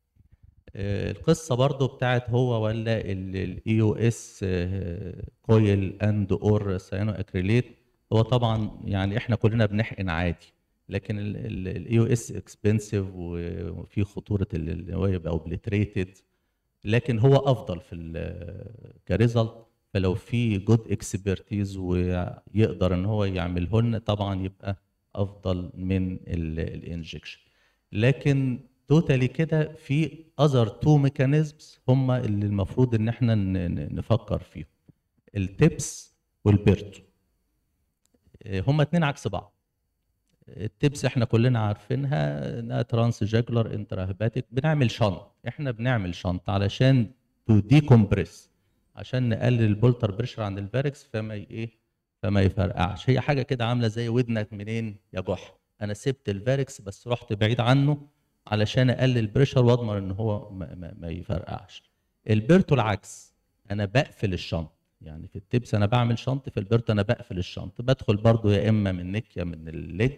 آه، القصه برضو بتاعت هو ولا الاي او اس كويل اند اور سيانو اكريليت هو طبعا يعني احنا كلنا بنحقن عادي لكن الاي او اس اكسبنسيف وفي خطوره ال- اللي هو يبقى اوبليتريتد لكن هو افضل في ال- كريزلت فلو في جود اكسبرتيز ويقدر ان هو يعمله لنا طبعا يبقى افضل من الانجكشن لكن توتالي كده في اذر تو ميكانيزمز هم اللي المفروض ان احنا ن- ن- نفكر فيهم التبس والبيرتو هم اتنين عكس بعض التبس احنا كلنا عارفينها انها ترانس جاكولار انتراهباتيك بنعمل شنط احنا بنعمل شنط علشان تو ديكومبريس عشان نقلل البولتر بريشر عند الفاركس فما ي- ايه فما يفرقعش هي حاجه كده عامله زي ودنك منين يا جحا انا سبت الفاركس بس رحت بعيد عنه علشان اقلل البريشر واضمن ان هو ما, ما, ما يفرقعش البيرتو العكس انا بقفل الشنط يعني في التبس انا بعمل شنط في البيرتو انا بقفل الشنط بدخل برضو يا اما من نك يا من الليج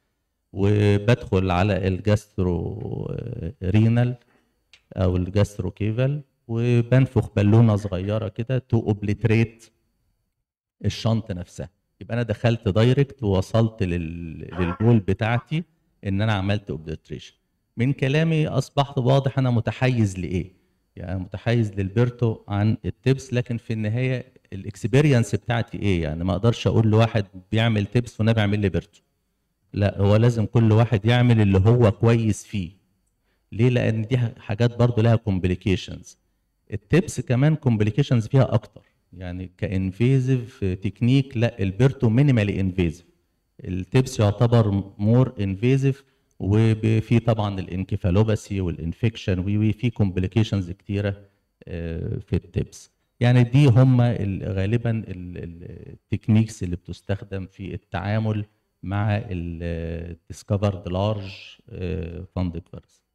وبدخل على الجاسترو رينال او الجاسترو كيفال وبنفخ بالونه صغيره كده تو اوبليتريت الشنط نفسها يبقى انا دخلت دايركت ووصلت لل... للجول بتاعتي ان انا عملت اوبليتريشن من كلامي اصبحت واضح انا متحيز لايه يعني متحيز للبيرتو عن التبس لكن في النهايه الاكسبيرينس بتاعتي ايه يعني ما اقدرش اقول لواحد بيعمل تبس وانا بعمل لي بيرتو لا هو لازم كل واحد يعمل اللي هو كويس فيه ليه لان دي حاجات برضو لها كومبليكيشنز التبس كمان كومبليكيشنز فيها اكتر يعني كانفيزيف تكنيك لا البيرتو مينيمالي انفيزيف التبس يعتبر مور انفيزيف وفي طبعا الانكفالوباسي والانفكشن وي في كومبليكيشنز كتيره آه، في التبس يعني دي هم ال- غالبا التكنيكس اللي بتستخدم في التعامل مع الديسكفرد لارج فاندك فيروس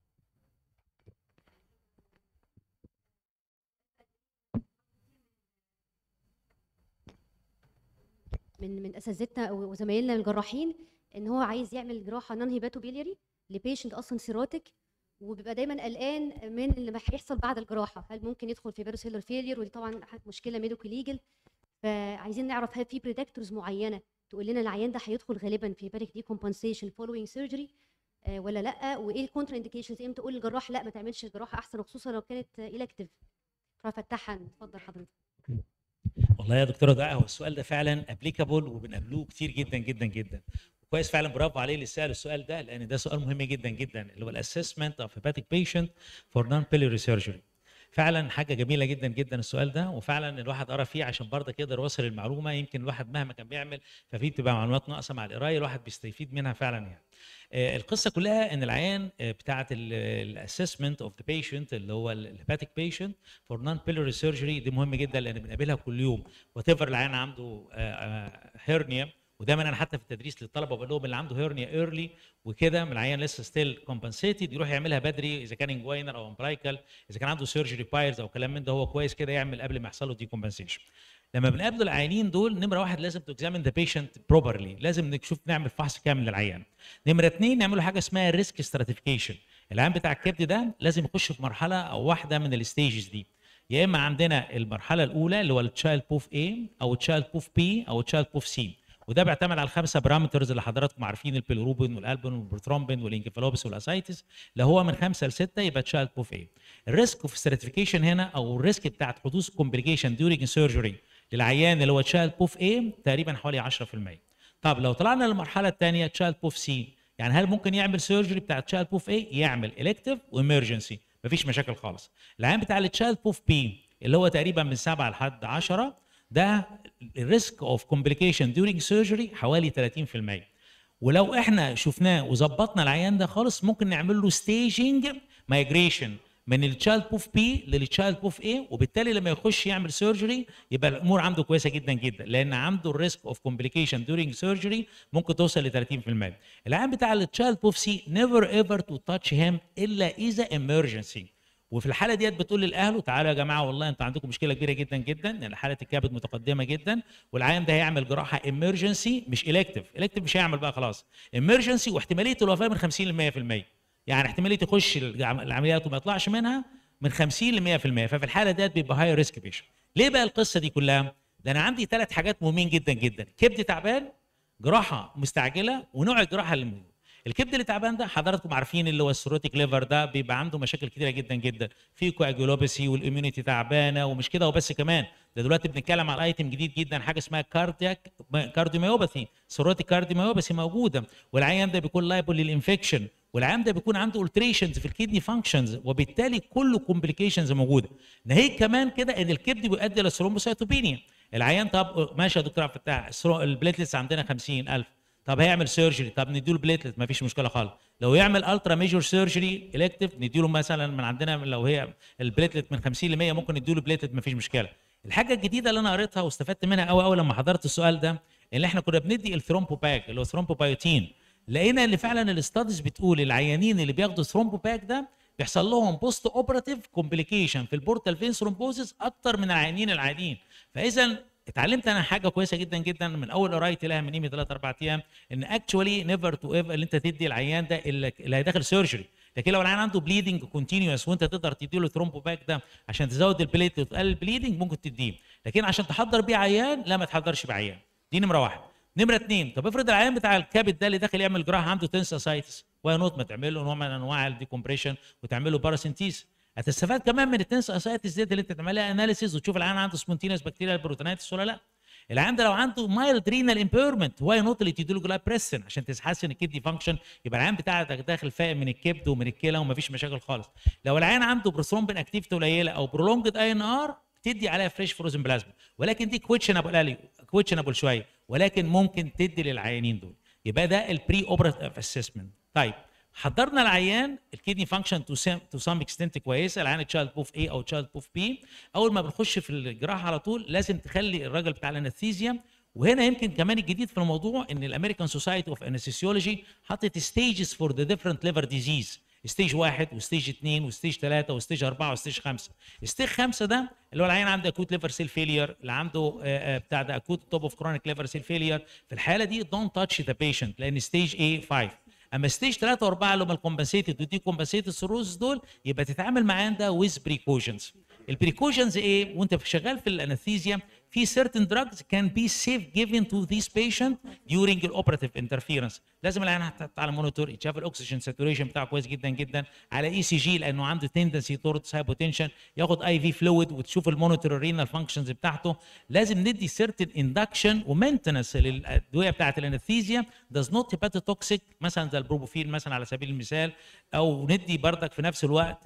من من اساتذتنا وزمايلنا الجراحين ان هو عايز يعمل جراحه نون هيباتوبيلياري لبيشنت اصلا سيروتك وبيبقى دايما قلقان من اللي ما هيحصل بعد الجراحه هل ممكن يدخل في فيروسيلر فيلير ودي طبعا مشكله ميديكو ليجل فعايزين نعرف هل في بريدكتورز معينه تقول لنا العيان ده هيدخل غالبا في بارك دي كومبنسيشن فولوينج سيرجري ولا لا وايه الكونترا انديكيشنز امتى تقول للجراح لا ما تعملش الجراحه احسن وخصوصا لو كانت الكتيف ففتحها اتفضل حضرتك والله يا دكتوره دعاء هو السؤال ده فعلا ابليكابل وبنقابلوه كتير جدا جدا جدا كويس فعلا برافو عليه اللي سال السؤال ده لان ده سؤال مهم جدا جدا اللي هو الاسسمنت اوف هيباتيك بيشنت فور نون بيلوري سيرجري فعلا حاجه جميله جدا جدا السؤال ده وفعلا الواحد قرا فيه عشان برضك يقدر يوصل المعلومه يمكن الواحد مهما كان بيعمل ففي بتبقى معلومات ناقصه مع القرايه الواحد بيستفيد منها فعلا يعني آه، القصه كلها ان العيان آه، بتاعه الاسسمنت اوف ذا بيشنت اللي هو الهيباتيك بيشنت فور نون بيلوري سيرجري دي مهم جدا لان بنقابلها كل يوم وات ايفر العيان عنده هيرنيا ودايما انا حتى في التدريس للطلبه بقول لهم اللي عنده هيرنيا ايرلي وكده من العيان لسه ستيل كومبنسيتد يروح يعملها بدري اذا كان انجوينر او امبرايكال اذا كان عنده سيرجري بايرز او كلام من ده هو كويس كده يعمل قبل ما يحصل له دي كومبنسيشن لما بنقابل العيانين دول نمره واحد لازم تو اكزامين ذا بيشنت بروبرلي لازم نشوف نعمل فحص كامل للعيان نمره اثنين نعمل له حاجه اسمها ريسك ستراتيفيكيشن العيان بتاع الكبد ده لازم يخش في مرحله او واحده من الستيجز دي يا اما عندنا المرحله الاولى اللي هو التشايلد بوف A او التشايلد بوف B او التشايلد بوف C وده بيعتمد على الخمسه بارامترز اللي حضراتكم عارفين البيلروبين والالبون والبروترومبين والانكفالوبس والاسايتس اللي هو من خمسه لسته يبقى تشايلد بوف A الريسك اوف ستراتيفيكيشن هنا او الريسك بتاعت حدوث كومبليكيشن ديورنج سيرجري للعيان اللي هو تشايلد بوف A تقريبا حوالي 10% طب لو طلعنا للمرحله الثانيه تشايلد بوف سي يعني هل ممكن يعمل سيرجري بتاع تشايلد بوف ايه يعمل الكتيف وامرجنسي مفيش مشاكل خالص العيان بتاع التشايلد بوف بي اللي هو تقريبا من 7 لحد 10 ده الريسك اوف كومبليكيشن ديورنج سيرجري حوالي 30% ولو احنا شفناه وظبطنا العيان ده خالص ممكن نعمل له ستيجنج مايجريشن من التشايلد بوف بي للتشايلد بوف اي وبالتالي لما يخش يعمل سيرجري يبقى الامور عنده كويسه جدا جدا لان عنده الريسك اوف كومبليكيشن دورينج سيرجري ممكن توصل ل 30% العيان بتاع التشايلد بوف سي نيفر ايفر تو تاتش هيم الا اذا امرجنسي وفي الحاله ديت بتقول للاهل تعالوا يا جماعه والله انتوا عندكم مشكله كبيره جدا جدا يعني حاله الكبد متقدمه جدا والعيان ده هيعمل جراحه امرجنسي مش الكتيف الكتيف مش هيعمل بقى خلاص امرجنسي واحتماليه الوفاه من 50 ل 100% يعني احتماليه يخش العم- العمليات وما يطلعش منها من 50 ل 100% ففي الحاله ديت بيبقى هاي ريسك بيشن ليه بقى القصه دي كلها ده انا عندي ثلاث حاجات مهمين جدا جدا كبد تعبان جراحه مستعجله ونوع الجراحه اللي موجود. الكبد اللي تعبان ده حضراتكم عارفين اللي هو السيروتيك ليفر ده بيبقى عنده مشاكل كتيره جدا جدا في كواجولوباسي والاميونيتي تعبانه ومش كده وبس كمان ده دلوقتي بنتكلم على ايتم جديد جدا حاجه اسمها كاردياك كارديوميوباثي سيروتيك كارديوميوباثي موجوده والعيان ده بيكون لايبل للانفكشن والعيان ده بيكون عنده التريشنز في الكدني فانكشنز وبالتالي كله كومبليكيشنز موجوده ناهيك كمان كده ان الكبد بيؤدي للثرومبوسيتوبينيا العيان طب ماشي يا دكتور عبد الفتاح الثرو- البليتلتس عندنا 50000 طب هيعمل سيرجري طب نديله بليتلت مفيش مشكله خالص لو يعمل الترا ميجور سيرجري الكتيف نديله مثلا من عندنا لو هي البليتلت من 50 ل 100 ممكن نديله بليتلت مفيش مشكله الحاجه الجديده اللي انا قريتها واستفدت منها قوي قوي لما حضرت السؤال ده ان احنا كنا بندي الثرومبوباك اللي هو ثرومبوبايوتين لقينا ان فعلا الاستاديز بتقول العيانين اللي بياخدوا ثرومبوباك ده بيحصل لهم بوست اوبراتيف كومبليكيشن في البورتال فين ثرومبوزيس اكتر من العيانين العاديين فاذا اتعلمت انا حاجه كويسه جدا جدا من اول قرايتي لها من قيمه 3 4 ايام ان اكشولي نيفر تو ايفر اللي انت تدي العيان ده اللي اللي هيدخل سيرجري لكن لو العيان عنده بليدنج كونتينوس وانت تقدر تدي له ثرومبوباك ده عشان تزود البليت وتقلل البليدنج ممكن تديه لكن عشان تحضر بيه عيان لا ما تحضرش بعيان دي نمره واحد نمره اثنين طب افرض العيان بتاع الكبد ده اللي داخل يعمل جراحه عنده تنساسايتس واي نوت ما تعمل له نوع من انواع الديكومبريشن وتعمل له باراسينتيز هتستفاد كمان من التنساسايتس ديت اللي انت تعملها اناليسيز وتشوف العيان عنده سبونتينوس بكتيريال بروتينايتس ولا لا العيان ده لو عنده مايلد رينال امبيرمنت واي نوت اللي تديله جلايبريسن عشان تحسن الكدني فانكشن يبقى العيان بتاعك داخل فاهم من الكبد ومن الكلى ومفيش مشاكل خالص لو العيان عنده بروثرومبين اكتيفيتي قليله او برولونجد اي ان ار تدي عليها فريش فروزن بلازما ولكن دي كويتشنابل كويتشنابل شويه ولكن ممكن تدي للعيانين دول يبقى ده البري اوبراتيف اسسمنت طيب حضرنا العيان الكدني فانكشن تو تو سام اكستنت كويسه العيان تشايلد بوف اي او تشايلد بوف بي اول ما بنخش في الجراحه على طول لازم تخلي الراجل بتاع الانستيزيا وهنا يمكن كمان الجديد في الموضوع ان الامريكان سوسايتي اوف انستيسيولوجي حطت ستيجز فور ذا ديفرنت ليفر ديزيز ستيج واحد وستيج اثنين وستيج ثلاثه وستيج اربعه وستيج خمسه ستيج خمسه ده اللي هو العيان عنده اكوت ليفر سيل فيلير اللي عنده آه، آه، بتاع ده اكوت توب اوف كرونيك ليفر سيل فيلير في الحاله دي دونت تاتش ذا بيشنت لان ستيج ايه 5 اما ستيج 3 و4 اللي هم الكومبنسيتد ودي كومبنسيتد سيروز دول يبقى تتعامل معاه ده ويز بريكوشنز البريكوشنز ايه وانت شغال في الانستيزيا في certain drugs can be safe given to this patient during الاوبراتيف interference لازم العيان يتحط على مونيتور يتشاف الاكسجين ساتوريشن بتاعه كويس جدا جدا على اي سي جي لانه عنده تندنسي تورتس هايبوتنشن ياخد اي في فلويد وتشوف المونيتور الرينال فانكشنز بتاعته لازم ندي certain induction ومينتنس للادويه بتاعه الانستيزيا does not hepatotoxic مثلا زي البروبوفيل مثلا على سبيل المثال او ندي بردك في نفس الوقت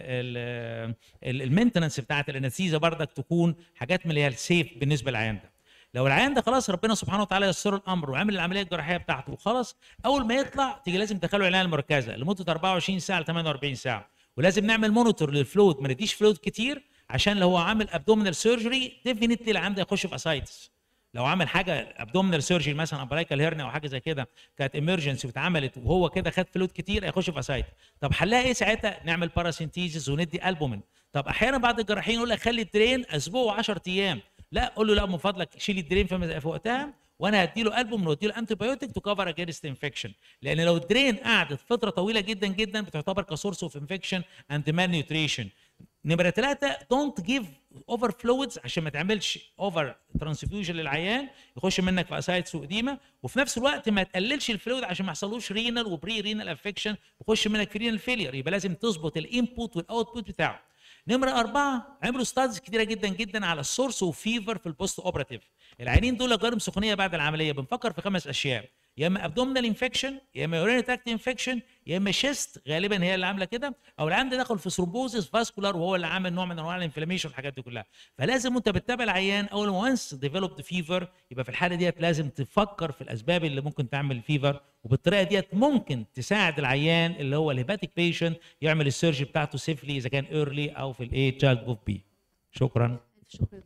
المينتنس بتاعه الانستيزيا بردك تكون حاجات من اللي هي السيف بالنسبه للعيان ده لو العيان ده خلاص ربنا سبحانه وتعالى يسر الامر وعمل العمليه الجراحيه بتاعته وخلاص اول ما يطلع تيجي لازم تدخله العنايه المركزه لمده 24 ساعه ل 48 ساعه ولازم نعمل مونيتور للفلويد ما نديش فلويد كتير عشان لو هو عامل ابدومينال سيرجري ديفينتلي العيان ده يخش في اسايتس لو عمل حاجه ابدومينال سيرجري مثلا امبلايكال هيرنيا او حاجه زي كده كانت ايمرجنسي واتعملت وهو كده خد فلويد كتير هيخش في اسايتس طب حلها ايه ساعتها نعمل باراسينتيزيس وندي البومين طب احيانا بعض الجراحين يقول لك خلي الدرين اسبوع و10 ايام لا قول له لا من فضلك شيل الدرين في في وقتها وانا هديله البوم واديله انتي بايوتيك تو كفر اجينست انفكشن لان لو الدرين قعدت فتره طويله جدا جدا بتعتبر كسورس اوف انفكشن اند مان نيوتريشن نمره ثلاثه دونت جيف اوفر فلويدز عشان ما تعملش اوفر ترانسفيوجن للعيان يخش منك في اسايتس واديمه وفي نفس الوقت ما تقللش الفلويد عشان ما يحصلوش رينال وبري رينال افكشن ويخش منك في رينال فيلير يبقى لازم تظبط الانبوت والاوتبوت بتاعه نمرة أربعة عملوا ستادز كتيرة جدا جدا على السورس وفيفر في البوست اوبراتيف العيانين دول لو جالهم سخونية بعد العملية بنفكر في خمس أشياء يا اما ابدومينال انفكشن يا اما يورينري تراكت انفكشن يا اما شيست غالبا هي اللي عامله كده او العيان ده دخل في ثرومبوزيس فاسكولار وهو اللي عامل نوع من انواع الانفلاميشن والحاجات دي كلها فلازم وانت بتتابع العيان اول ما وانس ديفلوبد فيفر يبقى في الحاله ديت لازم تفكر في الاسباب اللي ممكن تعمل فيفر وبالطريقه ديت ممكن تساعد العيان اللي هو الهيباتيك بيشنت يعمل السيرجي بتاعته سيفلي اذا كان ايرلي او في الايه تشايلد اوف بي شكرا شكرا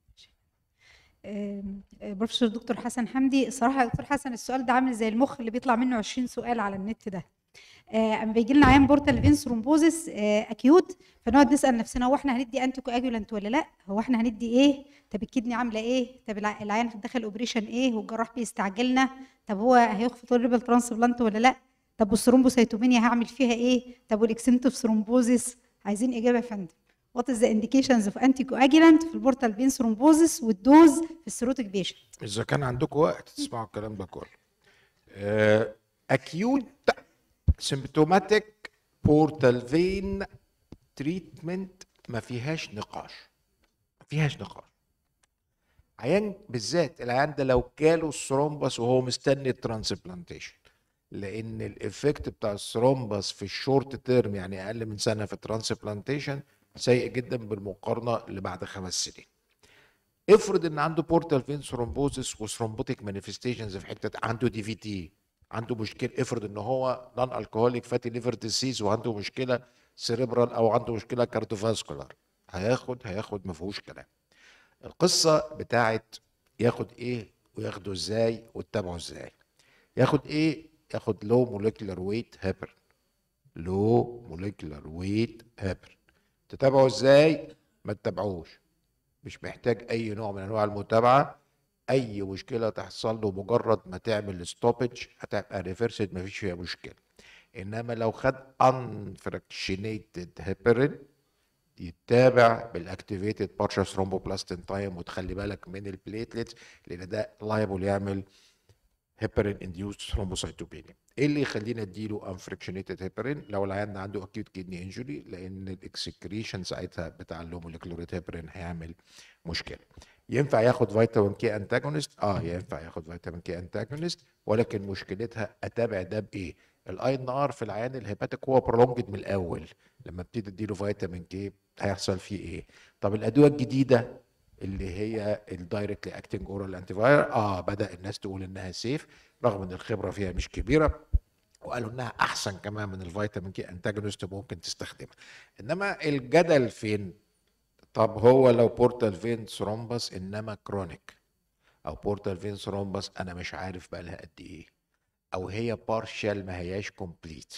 آم، آه، بروفيسور دكتور حسن حمدي الصراحه يا دكتور حسن السؤال ده عامل زي المخ اللي بيطلع منه 20 سؤال على النت ده آه، اما بيجي لنا عيان بورتال فين ثرومبوزس آه، اكيوت فنقعد نسال نفسنا هو احنا هندي انتي كواجولانت ولا لا هو احنا هندي ايه طب الكدني عامله ايه طب الع- العيان في داخل اوبريشن ايه والجراح بيستعجلنا طب هو هيخفض الريبل ترانسبلانت ولا لا طب والثرومبوسيتوبينيا هعمل فيها ايه طب والاكسنتيف ثرومبوزس عايزين اجابه يا فندم وات از ذا انديكيشنز اوف انتي كواجولانت في البورتال فين ثرومبوزس والدوز في السيروتيك بيشنت اذا كان عندكم وقت تسمعوا الكلام ده كله اكيوت سيمبتوماتيك بورتال فين تريتمنت ما فيهاش نقاش ما فيهاش نقاش عيان بالذات العيان ده لو جاله الثرومبس وهو مستني الترانسبلانتيشن لان الافكت بتاع الثرومبس في الشورت تيرم يعني اقل من سنه في الترانسبلانتيشن سيء جدا بالمقارنه اللي بعد خمس سنين افرض ان عنده بورتال فين ثرومبوزس وثرومبوتيك مانيفستيشنز في حته عنده دي في تي عنده مشكله افرض ان هو نون الكوهوليك فاتي ليفر ديسيز وعنده مشكله سيريبرال او عنده مشكله كارديوفاسكولار هياخد هياخد ما فيهوش كلام القصه بتاعت ياخد ايه وياخده ازاي وتتابعه ازاي ياخد ايه ياخد لو موليكولار ويت هيبرن لو موليكولار ويت هيبرن تتابعه ازاي ما تتابعوش مش محتاج اي نوع من انواع المتابعه اي مشكله تحصل له مجرد ما تعمل ستوبج هتبقى ريفرسد مفيش فيها مشكله انما لو خد انفراكشنيتد هيبرين يتابع بالاكتيفيتد بارشال ثرومبوبلاستين تايم وتخلي بالك من البليتلتس لان ده لايبل يعمل هيبرين انديوست ثرومبوسايتوبينيا ايه اللي يخلينا اديله انفريكشنيتد هيبرين لو العيان ده عنده اكيوت كيدني انجري لان الاكسكريشن ساعتها بتاع اللوموليكولوريت هيبرين هيعمل مشكله ينفع ياخد فيتامين كي انتاجونست اه ينفع ياخد فيتامين كي انتاجونست ولكن مشكلتها اتابع ده بايه الاي ان ار في العيان الهيباتيك هو برولونجد من الاول لما ابتدي اديله فيتامين كي هيحصل فيه ايه طب الادويه الجديده اللي هي الدايركتلي اكتنج اورال انتي فاير اه بدا الناس تقول انها سيف رغم ان الخبره فيها مش كبيره وقالوا انها احسن كمان من الفيتامين كي انتاجونست ممكن تستخدمها انما الجدل فين طب هو لو بورتال فين ثرومبس انما كرونيك او بورتال فين ثرومبس انا مش عارف بقى لها قد ايه او هي بارشال ما هياش كومبليت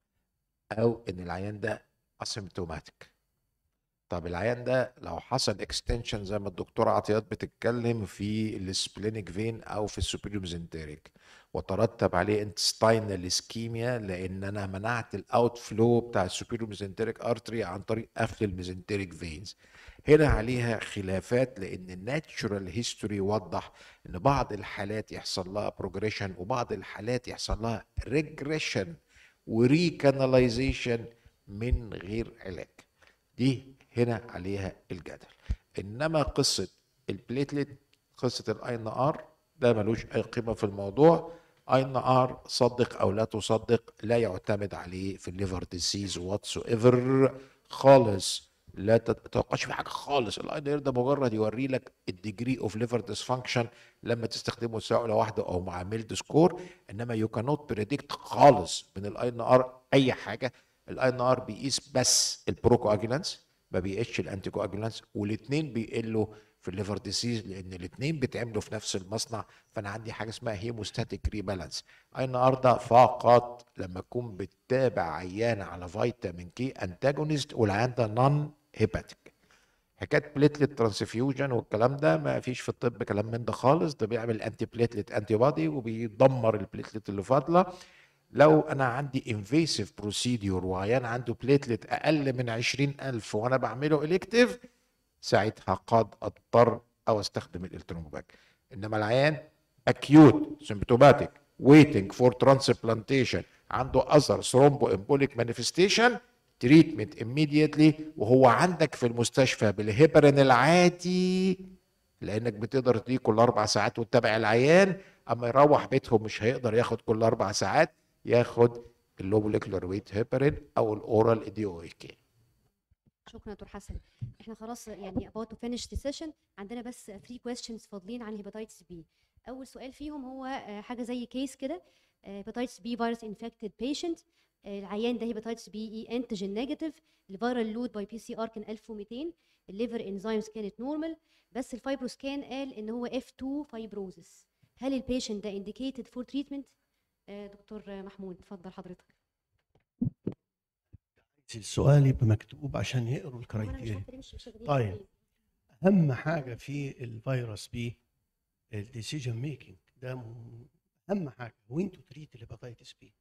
او ان العيان ده اسيمتوماتيك طب العيان ده لو حصل اكستنشن زي ما الدكتوره عطيات بتتكلم في السبلينيك فين او في السوبريوم ميزنتريك وترتب عليه انتستاينال اسكيميا لان انا منعت الاوت فلو بتاع السوبريوم ميزنتريك ارتري عن طريق قفل الميزنتريك فينز هنا عليها خلافات لان الناتشورال هيستوري وضح ان بعض الحالات يحصل لها بروجريشن وبعض الحالات يحصل لها ريجريشن وريكاناليزيشن من غير علاج دي هنا عليها الجدل انما قصه البليتلت قصه الاي ان ار ده ملوش اي قيمه في الموضوع اي ان ار صدق او لا تصدق لا يعتمد عليه في الليفر ديسيز واتس ايفر خالص لا تتوقعش في حاجه خالص الاي ان ار ده مجرد يوري لك الديجري اوف ليفر ديسفانكشن لما تستخدمه سواء لوحده او مع ميلد سكور انما يو كانوت بريدكت خالص من الاي ان ار اي حاجه الاي ان ار بيقيس بس البروكواجولانس ما بيقيسش الانتي كواجولانس والاثنين بيقلوا في الليفر ديسيز لان الاثنين بيتعملوا في نفس المصنع فانا عندي حاجه اسمها هيموستاتيك ريبالانس اي ان ار ده فقط لما تكون بتتابع عيان على فيتامين كي انتاجونست والعيان ده نون هيباتيك حكايه بليتلت ترانسفيوجن والكلام ده ما فيش في الطب كلام من ده خالص ده بيعمل انتي بليتلت انتي بودي وبيدمر البليتلت اللي فاضله لو انا عندي انفيسيف بروسيديور وعيان عنده بليتلت اقل من 20000 وانا بعمله الكتيف ساعتها قد اضطر او استخدم الالكتروموباك انما العيان acute symptomatic waiting for transplantation عنده اثر ثرومبو امبوليك مانيفستيشن تريتمنت immediately وهو عندك في المستشفى بالهيبرين العادي لانك بتقدر تديه كل اربع ساعات وتتابع العيان اما يروح بيتهم مش هيقدر ياخد كل اربع ساعات ياخد اللو موليكولار ويت هيبرين او الاورال دي او اي كي شكرا دكتور حسن احنا خلاص يعني about to finish the session عندنا بس 3 questions فاضلين عن الهيباتيتس بي اول سؤال فيهم هو آه، حاجه زي كيس كده هيباتيتس بي فيروس انفكتد بيشنت العيان ده هيباتيتس بي اي انتيجين نيجاتيف الفيرال لود باي بي سي ار كان 1200 الليفر انزيمز كانت نورمال بس الفايبروس كان قال ان هو اف 2 فايبروزس هل البيشنت ده انديكيتد فور تريتمنت دكتور محمود اتفضل حضرتك السؤال يبقى مكتوب عشان يقروا هو أنا مش الكرايتيريا عارفة ليه مش مش واخدين طيب. بالي. اهم حاجه في الفيروس بي الديسيجن ميكنج ده م- اهم حاجه وين تو تريت الهيباتيتس بي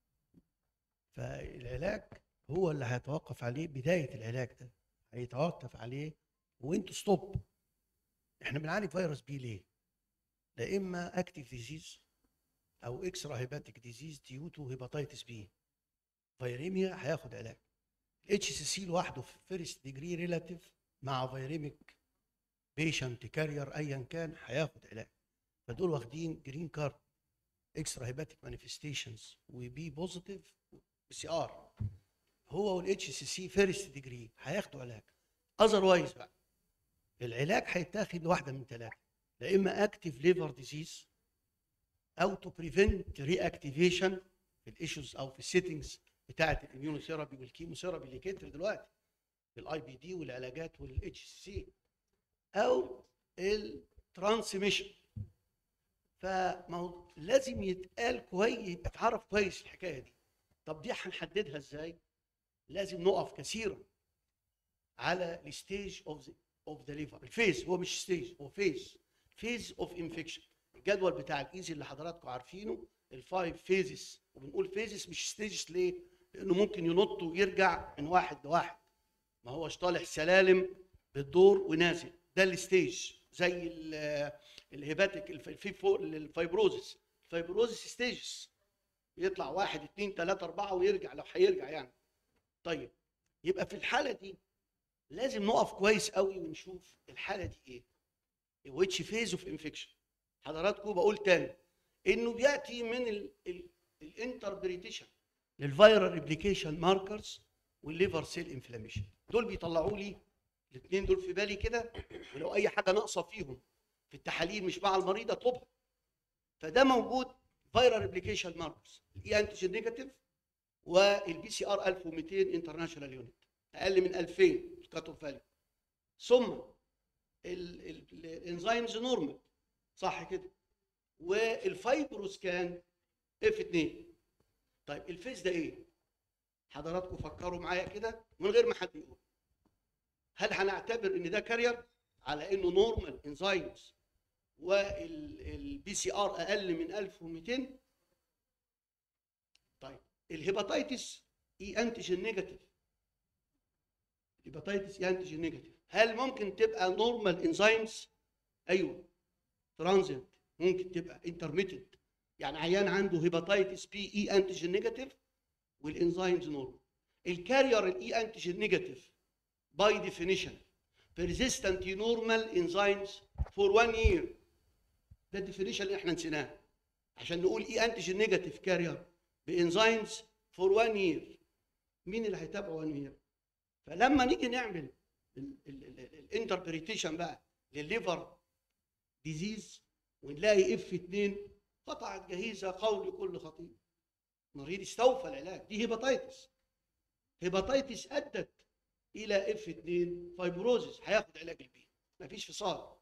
فالعلاج هو اللي هيتوقف عليه بدايه العلاج ده هيتوقف عليه وين تو ستوب احنا بنعالج فيروس بي ليه؟ لا اما اكتيف ديزيز او اكسترا هيباتيك ديزيز ديو تو هيباتيتس بي فيريميا هياخد علاج الاتش سي سي لوحده في فيرست ديجري ريلاتيف مع فيريميك بيشنت كارير ايا كان هياخد علاج فدول واخدين جرين كارد اكسترا هيباتيك مانيفستيشنز وبي بوزيتيف سي ار هو والاتش سي سي فيرست ديجري هياخدوا علاج اذروايز بقى العلاج هيتاخد واحده من ثلاثه لا اما اكتيف ليفر ديزيز او تو بريفنت ري اكتيفيشن في الايشوز او في السيتنجز بتاعه الاميونوثيرابي والكيموثيرابي اللي كتر دلوقتي الاي بي دي والعلاجات والاتش سي او الترانسميشن فما هو لازم يتقال كويس يتعرف كويس الحكايه دي طب دي هنحددها ازاي لازم نقف كثيرا على الستيج اوف ذا اوف ذا ليفر الفيز هو مش ستيج هو فيز فيز اوف انفكشن الجدول بتاع الايزي اللي حضراتكم عارفينه الفايف فيزز وبنقول فيزز مش ستيجز ليه؟ لانه ممكن ينط ويرجع من واحد لواحد ما هوش طالع سلالم بالدور ونازل ده الستيج زي ال- الهيباتيك الف- في فوق الفايبروزس الفايبروزس ستيجز يطلع واحد اثنين ثلاثة أربعة ويرجع لو هيرجع يعني طيب يبقى في الحالة دي لازم نقف كويس قوي ونشوف الحالة دي ايه which phase of infection حضراتكم بقول تاني انه بياتي من الانتربريتيشن للفيرال ريبليكيشن ماركرز والليفر سيل انفلاميشن دول بيطلعوا لي الاثنين دول في بالي كده ولو اي حاجه ناقصه فيهم في التحاليل مش مع المريض اطلبها فده موجود فيرال ريبليكيشن ماركرز الاي انتيجين نيجاتيف والبي سي ار 1200 انترناشونال يونت اقل من 2000 الكات اوف فاليو ثم الانزيمز نورمال صح كده والفايبروس كان اف 2 طيب الفيز ده ايه حضراتكم فكروا معايا كده من غير ما حد يقول هل هنعتبر ان ده كارير على انه نورمال انزيمز والبي سي ار اقل من 1200 طيب الهيباتيتس اي انتيجين نيجاتيف الهيباتيتس اي انتيجين نيجاتيف هل ممكن تبقى نورمال انزيمز ايوه ترانزيت ممكن تبقى انترميتنت يعني عيان عنده هيباتيتس بي اي انتيجين نيجاتيف والانزيمز نورمال الكارير الاي انتيجين نيجاتيف باي ديفينيشن persistent normal enzymes for one year ده الديفينيشن اللي احنا نسيناه عشان نقول اي انتيجين نيجاتيف كارير بانزيمز فور 1 يير مين اللي هيتابعه 1 يير فلما نيجي نعمل الانتربريتيشن بقى للليفر ديزيز ونلاقي اف 2 قطعت جهيزه قول كل خطيب مريض استوفى العلاج دي هيباتيتس هيباتيتس ادت الى اف 2 فايبروزس هياخد علاج البي مفيش فصال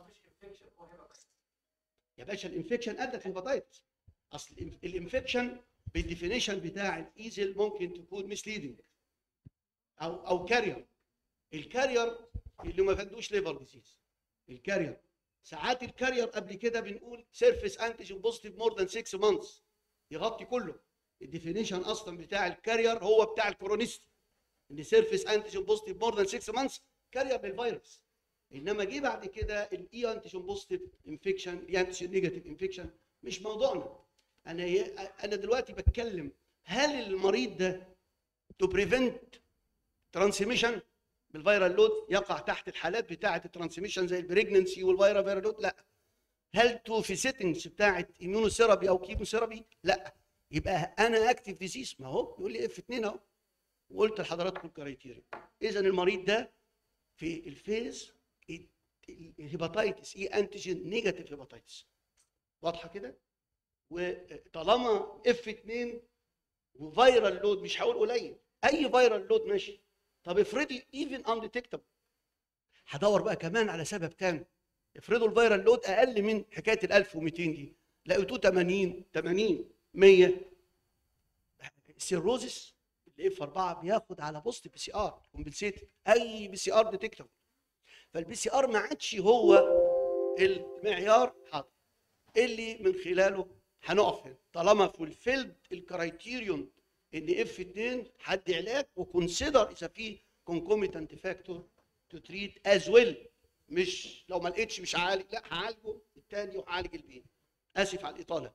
يا باشا الانفكشن ادت هيباتيتس اصل الإنف- الانفكشن بالديفينيشن بتاع الايزل ممكن تكون مسليدنج او او كارير الكارير اللي ما عندوش ليفر ديزيز الكارير ساعات الكارير قبل كده بنقول سيرفيس انتيجين بوزيتيف مور ذان 6 مانثs يغطي كله الديفينيشن اصلا بتاع الكارير هو بتاع الكورونيست ان سيرفيس انتيجين بوزيتيف مور ذان 6 مانثs كارير للفيروس انما جه بعد كده الاي انتيجين بوزيتيف انفكشن الاي انتيجين نيجاتيف انفكشن مش موضوعنا انا انا دلوقتي بتكلم هل المريض ده تو بريفنت ترانسميشن بالفيرال لود يقع تحت الحالات بتاعه الترانسميشن زي البريجننسي والفيرال فيرال لود لا هل تو في سيتنجز بتاعه اميونوثيرابي او كيموثيرابي لا يبقى انا اكتف ديزيز ما هو يقول لي اف 2 اهو وقلت لحضراتكم الكرايتيريا اذا المريض ده في الفيز الهيباتيتس اي انتيجين نيجاتيف هيباتيتس واضحه كده وطالما اف 2 وفيرال لود مش هقول قليل اي فيرال لود ماشي طب افرضي ايفن انديتكتبل هدور بقى كمان على سبب تاني افرضوا الفيرال لود اقل من حكايه ال 1200 دي لقيتوه 80 80 100 السيروزس الاف 4 بياخد على بوست بي سي ار كومبنسيتد اي بي سي ار ديتكتبل فالبي سي ار ما عادش هو المعيار حاضر اللي من خلاله هنقف هنا طالما فولفيلد الكرايتيريون ان اف 2 حد علاج وكونسيدر اذا في كونكوميتنت فاكتور تو تريت از ويل مش لو ما لقيتش مش هعالج لا هعالجه الثاني وهعالج البين اسف على الاطاله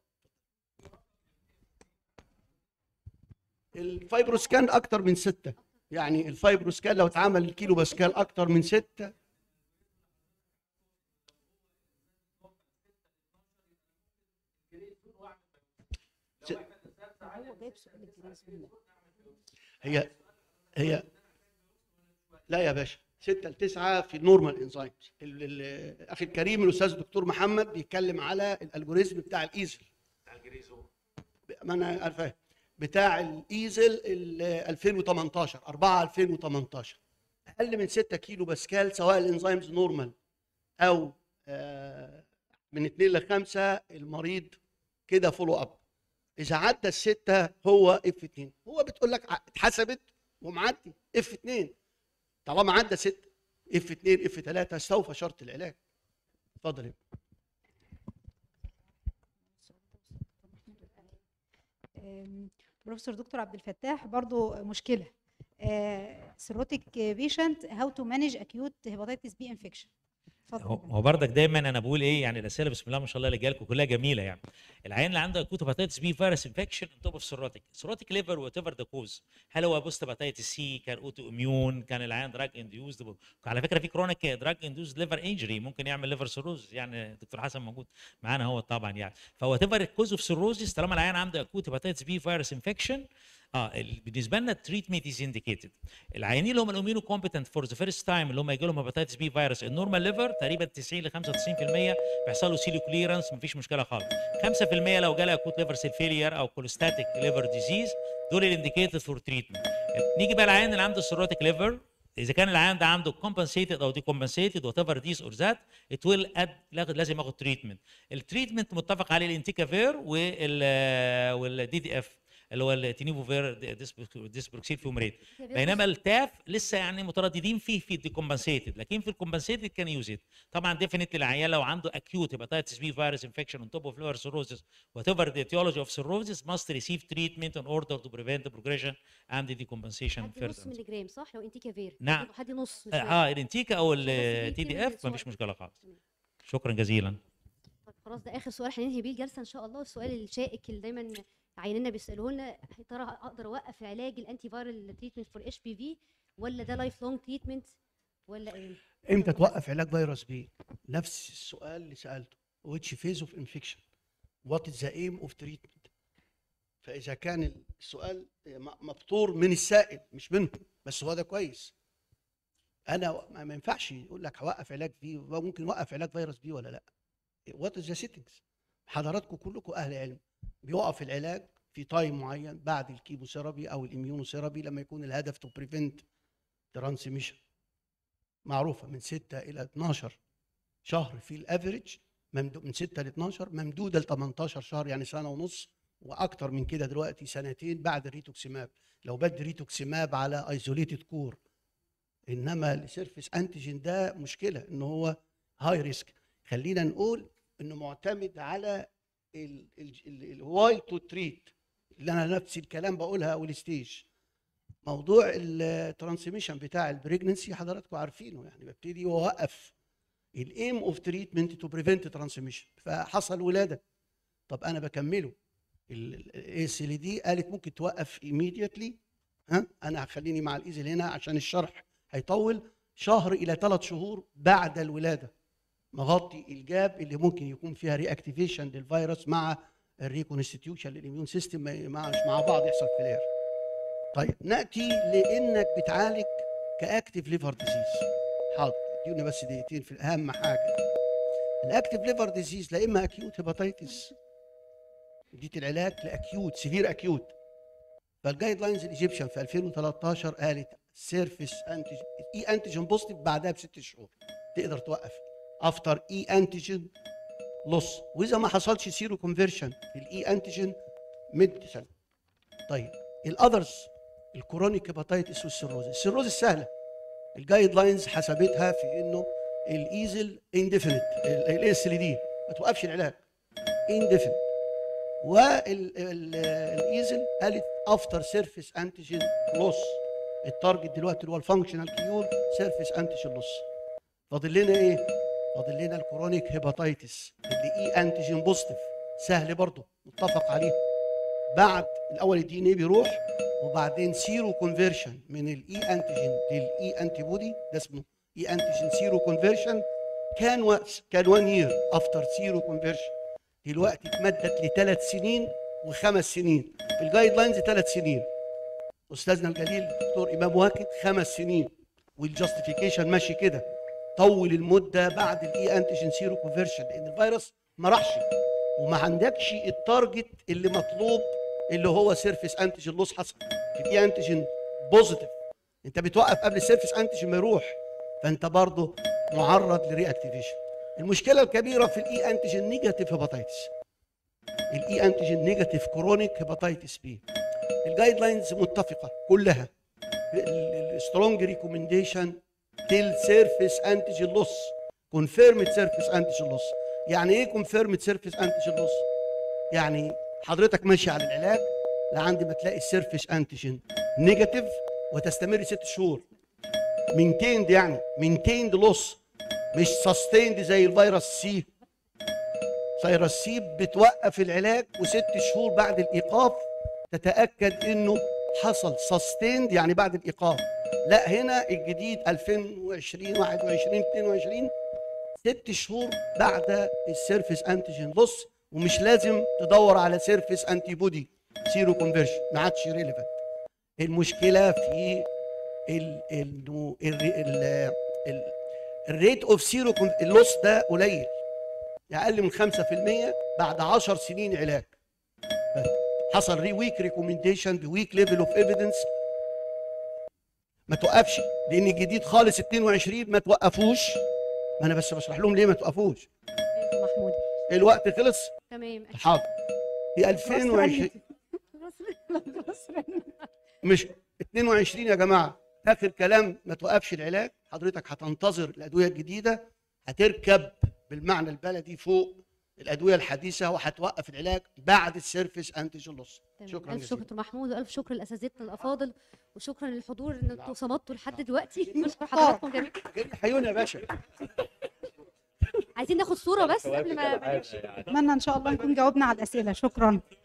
الفايبروسكان اكتر من ستة يعني الفايبروسكان لو اتعمل الكيلو باسكال اكتر من ستة س- هي هي لا يا باشا 6 ل 9 في النورمال انزيمز اخي الكريم الاستاذ الدكتور محمد بيتكلم على الالجوريزم بتاع الايزل ما انا عارفاه بتاع الايزل ال 2018 4 2018 اقل من 6 كيلو باسكال سواء الانزيمز نورمال او آه، من 2 ل 5 المريض كده فولو اب اذا عدى الستة هو اف 2 هو بتقول لك ع- اتحسبت ومعدي اف 2 طالما عدى 6 اف 2 اف 3 استوفى شرط العلاج اتفضل يا أم، بروفيسور دكتور عبد الفتاح برضو مشكله سيروتيك بيشنت هاو تو مانج اكيوت هيباتيتس بي انفكشن هو اتفضل هو بردك دايما انا بقول ايه يعني الاسئله بسم الله ما شاء الله اللي جالكم كلها جميله يعني العيان اللي عنده اكوت هيباتيتس بي فيروس انفكشن ان توب اوف سيروتيك سيروتيك ليفر وات ايفر ذا كوز هل هو بوست هيباتيتس سي كان اوتو اميون كان العيان دراج انديوزد على فكره في كرونيك دراج انديوزد ليفر انجري ممكن يعمل ليفر سيروز يعني دكتور حسن موجود معانا هو طبعا يعني فهو ايفر الكوز اوف سيروزيس طالما العيان عنده اكوت هيباتيتس بي فيروس انفكشن اه ال- بالنسبه لنا التريتمنت از انديكيتد العيانين اللي هم الاميونو كومبتنت فور ذا فيرست تايم اللي هم يجي لهم هيباتيتس بي فيروس النورمال ليفر تقريبا 90 ل 95% بيحصل له سيلو كليرنس مفيش مشكله خالص 5% لو جالها اكوت ليفر سيل فيلير او كولوستاتيك ليفر ديزيز دول الانديكيتد فور تريتمنت نيجي بقى العيان اللي عنده سيروتيك ليفر اذا كان العيان ده عنده compensated او decompensated وات ايفر ذيس اور ذات ات ويل لازم ياخد تريتمنت التريتمنت متفق عليه الانتيكافير وال والدي دي اف اللي هو التينيفوفير ديسبروكسيد فيومريت بينما التاف لسه يعني مترددين فيه في الديكومبنسيتد لكن في الكومبنسيتد كان يوز ات طبعا ديفينتلي العيان لو عنده اكيوت هيباتيتس بي فيروس انفكشن اون توب اوف liver cirrhosis whatever the etiology of cirrhosis must receive treatment in order to prevent the progression and the decompensation حد نص further ملي جرام صح لو انتيكافير نعم. حد نص مش اه الانتيكا او بس دي التي دي بتعمل اف مفيش صور. مشكله خالص تمام. شكرا جزيلا طب خلاص ده اخر سؤال هننهي بيه الجلسه ان شاء الله السؤال الشائك اللي دايما عيننا بيسالوه لنا يا ترى اقدر اوقف علاج الانتي فايرال تريتمنت فور اتش بي في ولا ده لايف لونج تريتمنت ولا ايه؟ امتى توقف علاج فيروس بي نفس السؤال اللي سالته which phase of infection what is the aim of treatment فاذا كان السؤال م- مبتور من السائل مش منه بس هو ده كويس انا ما ما ينفعش يقول لك هوقف علاج بي ممكن اوقف علاج فيروس بي ولا لا وات از ذا سيتنجز حضراتكم كلكم اهل علم بيوقف العلاج في تايم معين بعد الكيموثيرابي او الاميونوثيرابي لما يكون الهدف تو بريفنت ترانسميشن معروفه من 6 الى 12 شهر في الافريج ممدود من 6 ل 12 ممدوده ل 18 شهر يعني سنه ونص واكتر من كده دلوقتي سنتين بعد الريتوكسيماب لو بدي ريتوكسيماب على ايزوليتد كور انما السيرفيس انتيجين ده مشكله ان هو هاي ريسك خلينا نقول انه معتمد على الواي تو تريت اللي انا نفس الكلام بقولها اول ستيج موضوع الترانسميشن بتاع البريجننسي حضراتكم عارفينه يعني ببتدي واوقف الايم اوف تريتمنت تو بريفنت ترانسميشن فحصل ولاده طب انا بكمله الاي سي دي قالت ممكن توقف immediately ها انا هخليني مع الايزل هنا عشان الشرح هيطول شهر الى ثلاث شهور بعد الولاده مغطي الجاب اللي ممكن يكون فيها ري اكتيفيشن للفيروس مع الريكونستيوشن للاميون سيستم مع مع بعض يحصل فلير طيب ناتي لانك بتعالج كاكتيف ليفر ديزيز حاضر اديوني بس دقيقتين في اهم حاجه الاكتيف ليفر ديزيز لا اما اكيوت هيباتيتس اديت العلاج لاكيوت سيفير اكيوت فالجايد لاينز الايجيبشن في 2013 قالت سيرفيس انتيجين اي انتيجين بوزيتيف بعدها بست شهور تقدر توقف افتر اي انتيجين لوس واذا ما حصلش سيرو كونفرشن في الاي انتيجين مد سنه طيب الاذرز الكرونيك هيباتيتس والسيروز السيروز سهله الجايد لاينز حسبتها في انه الايزل انديفينيت الاس ال دي ما توقفش العلاج انديفينيت والايزل قالت افتر سيرفيس انتيجين لوس التارجت دلوقتي اللي هو الفانكشنال كيور سيرفيس انتيجين لوس فاضل لنا ايه؟ فاضل لنا الكرونيك هيباتيتس اللي اي انتيجين بوزيتيف سهل برضه متفق عليه بعد الاول الدي ان اي بيروح وبعدين سيرو كونفرشن من الاي انتيجين للاي انتي بودي ده اسمه اي انتيجين سيرو كونفرشن كان و... كان 1 يير افتر سيرو كونفرشن دلوقتي اتمدت لثلاث سنين وخمس سنين في الجايد لاينز ثلاث سنين استاذنا الجليل الدكتور امام واكد خمس سنين والجاستيفيكيشن ماشي كده طول المده بعد الاي انتيجين سيرو كونفرشن لان الفيروس ما راحش وما عندكش التارجت اللي مطلوب اللي هو سيرفيس انتيجين لوس حصل في الاي انتيجين بوزيتيف انت بتوقف قبل السيرفيس انتيجين ما يروح فانت برضه معرض لري اكتيفيشن المشكله الكبيره في الاي انتيجين نيجاتيف هيباتيتس الاي انتيجين نيجاتيف كرونيك هيباتيتس بي الجايد لاينز متفقه كلها السترونج ريكومنديشن تيل سيرفيس انتيجين لوس كونفيرمد سيرفيس انتيجين لوس يعني ايه كونفيرمد سيرفيس انتيجين لوس يعني حضرتك ماشي على العلاج لعند ما تلاقي السيرفيس انتيجين نيجاتيف وتستمر ست شهور مينتيند يعني مينتيند لوس مش سستيند زي الفيروس سي فيروس سي بتوقف العلاج وست شهور بعد الايقاف تتاكد انه حصل سستيند يعني بعد الايقاف لا هنا الجديد 2020 21 22 ست شهور بعد السيرفيس انتيجين لوس ومش لازم تدور على سيرفيس انتي بودي سيرو كونفرشن ما عادش ريليفنت المشكله في ال انه الريت اوف سيرو اللوس ده قليل اقل من 5% بعد 10 سنين علاج حصل ري ويك ريكومنديشن بويك ليفل اوف ايفيدنس ما توقفش لان الجديد خالص 22 ما توقفوش ما انا بس بشرح لهم ليه ما توقفوش أيوة محمود الوقت خلص تمام حاضر في 2020 مش 22 يا جماعه اخر كلام ما توقفش العلاج حضرتك هتنتظر الادويه الجديده هتركب بالمعنى البلدي فوق الادويه الحديثه وهتوقف العلاج بعد السيرفيس انتيجين لوس تمام. شكرا الف جزيلا شكر دكتور محمود والف شكر لاساتذتنا الافاضل وشكرا للحضور ان انتوا صمدتوا لحد دلوقتي بشكر حضراتكم جميعا حيونا يا باشا عايزين ناخد صوره بس قبل ما اتمنى ان شاء الله نكون جاوبنا على الاسئله شكرا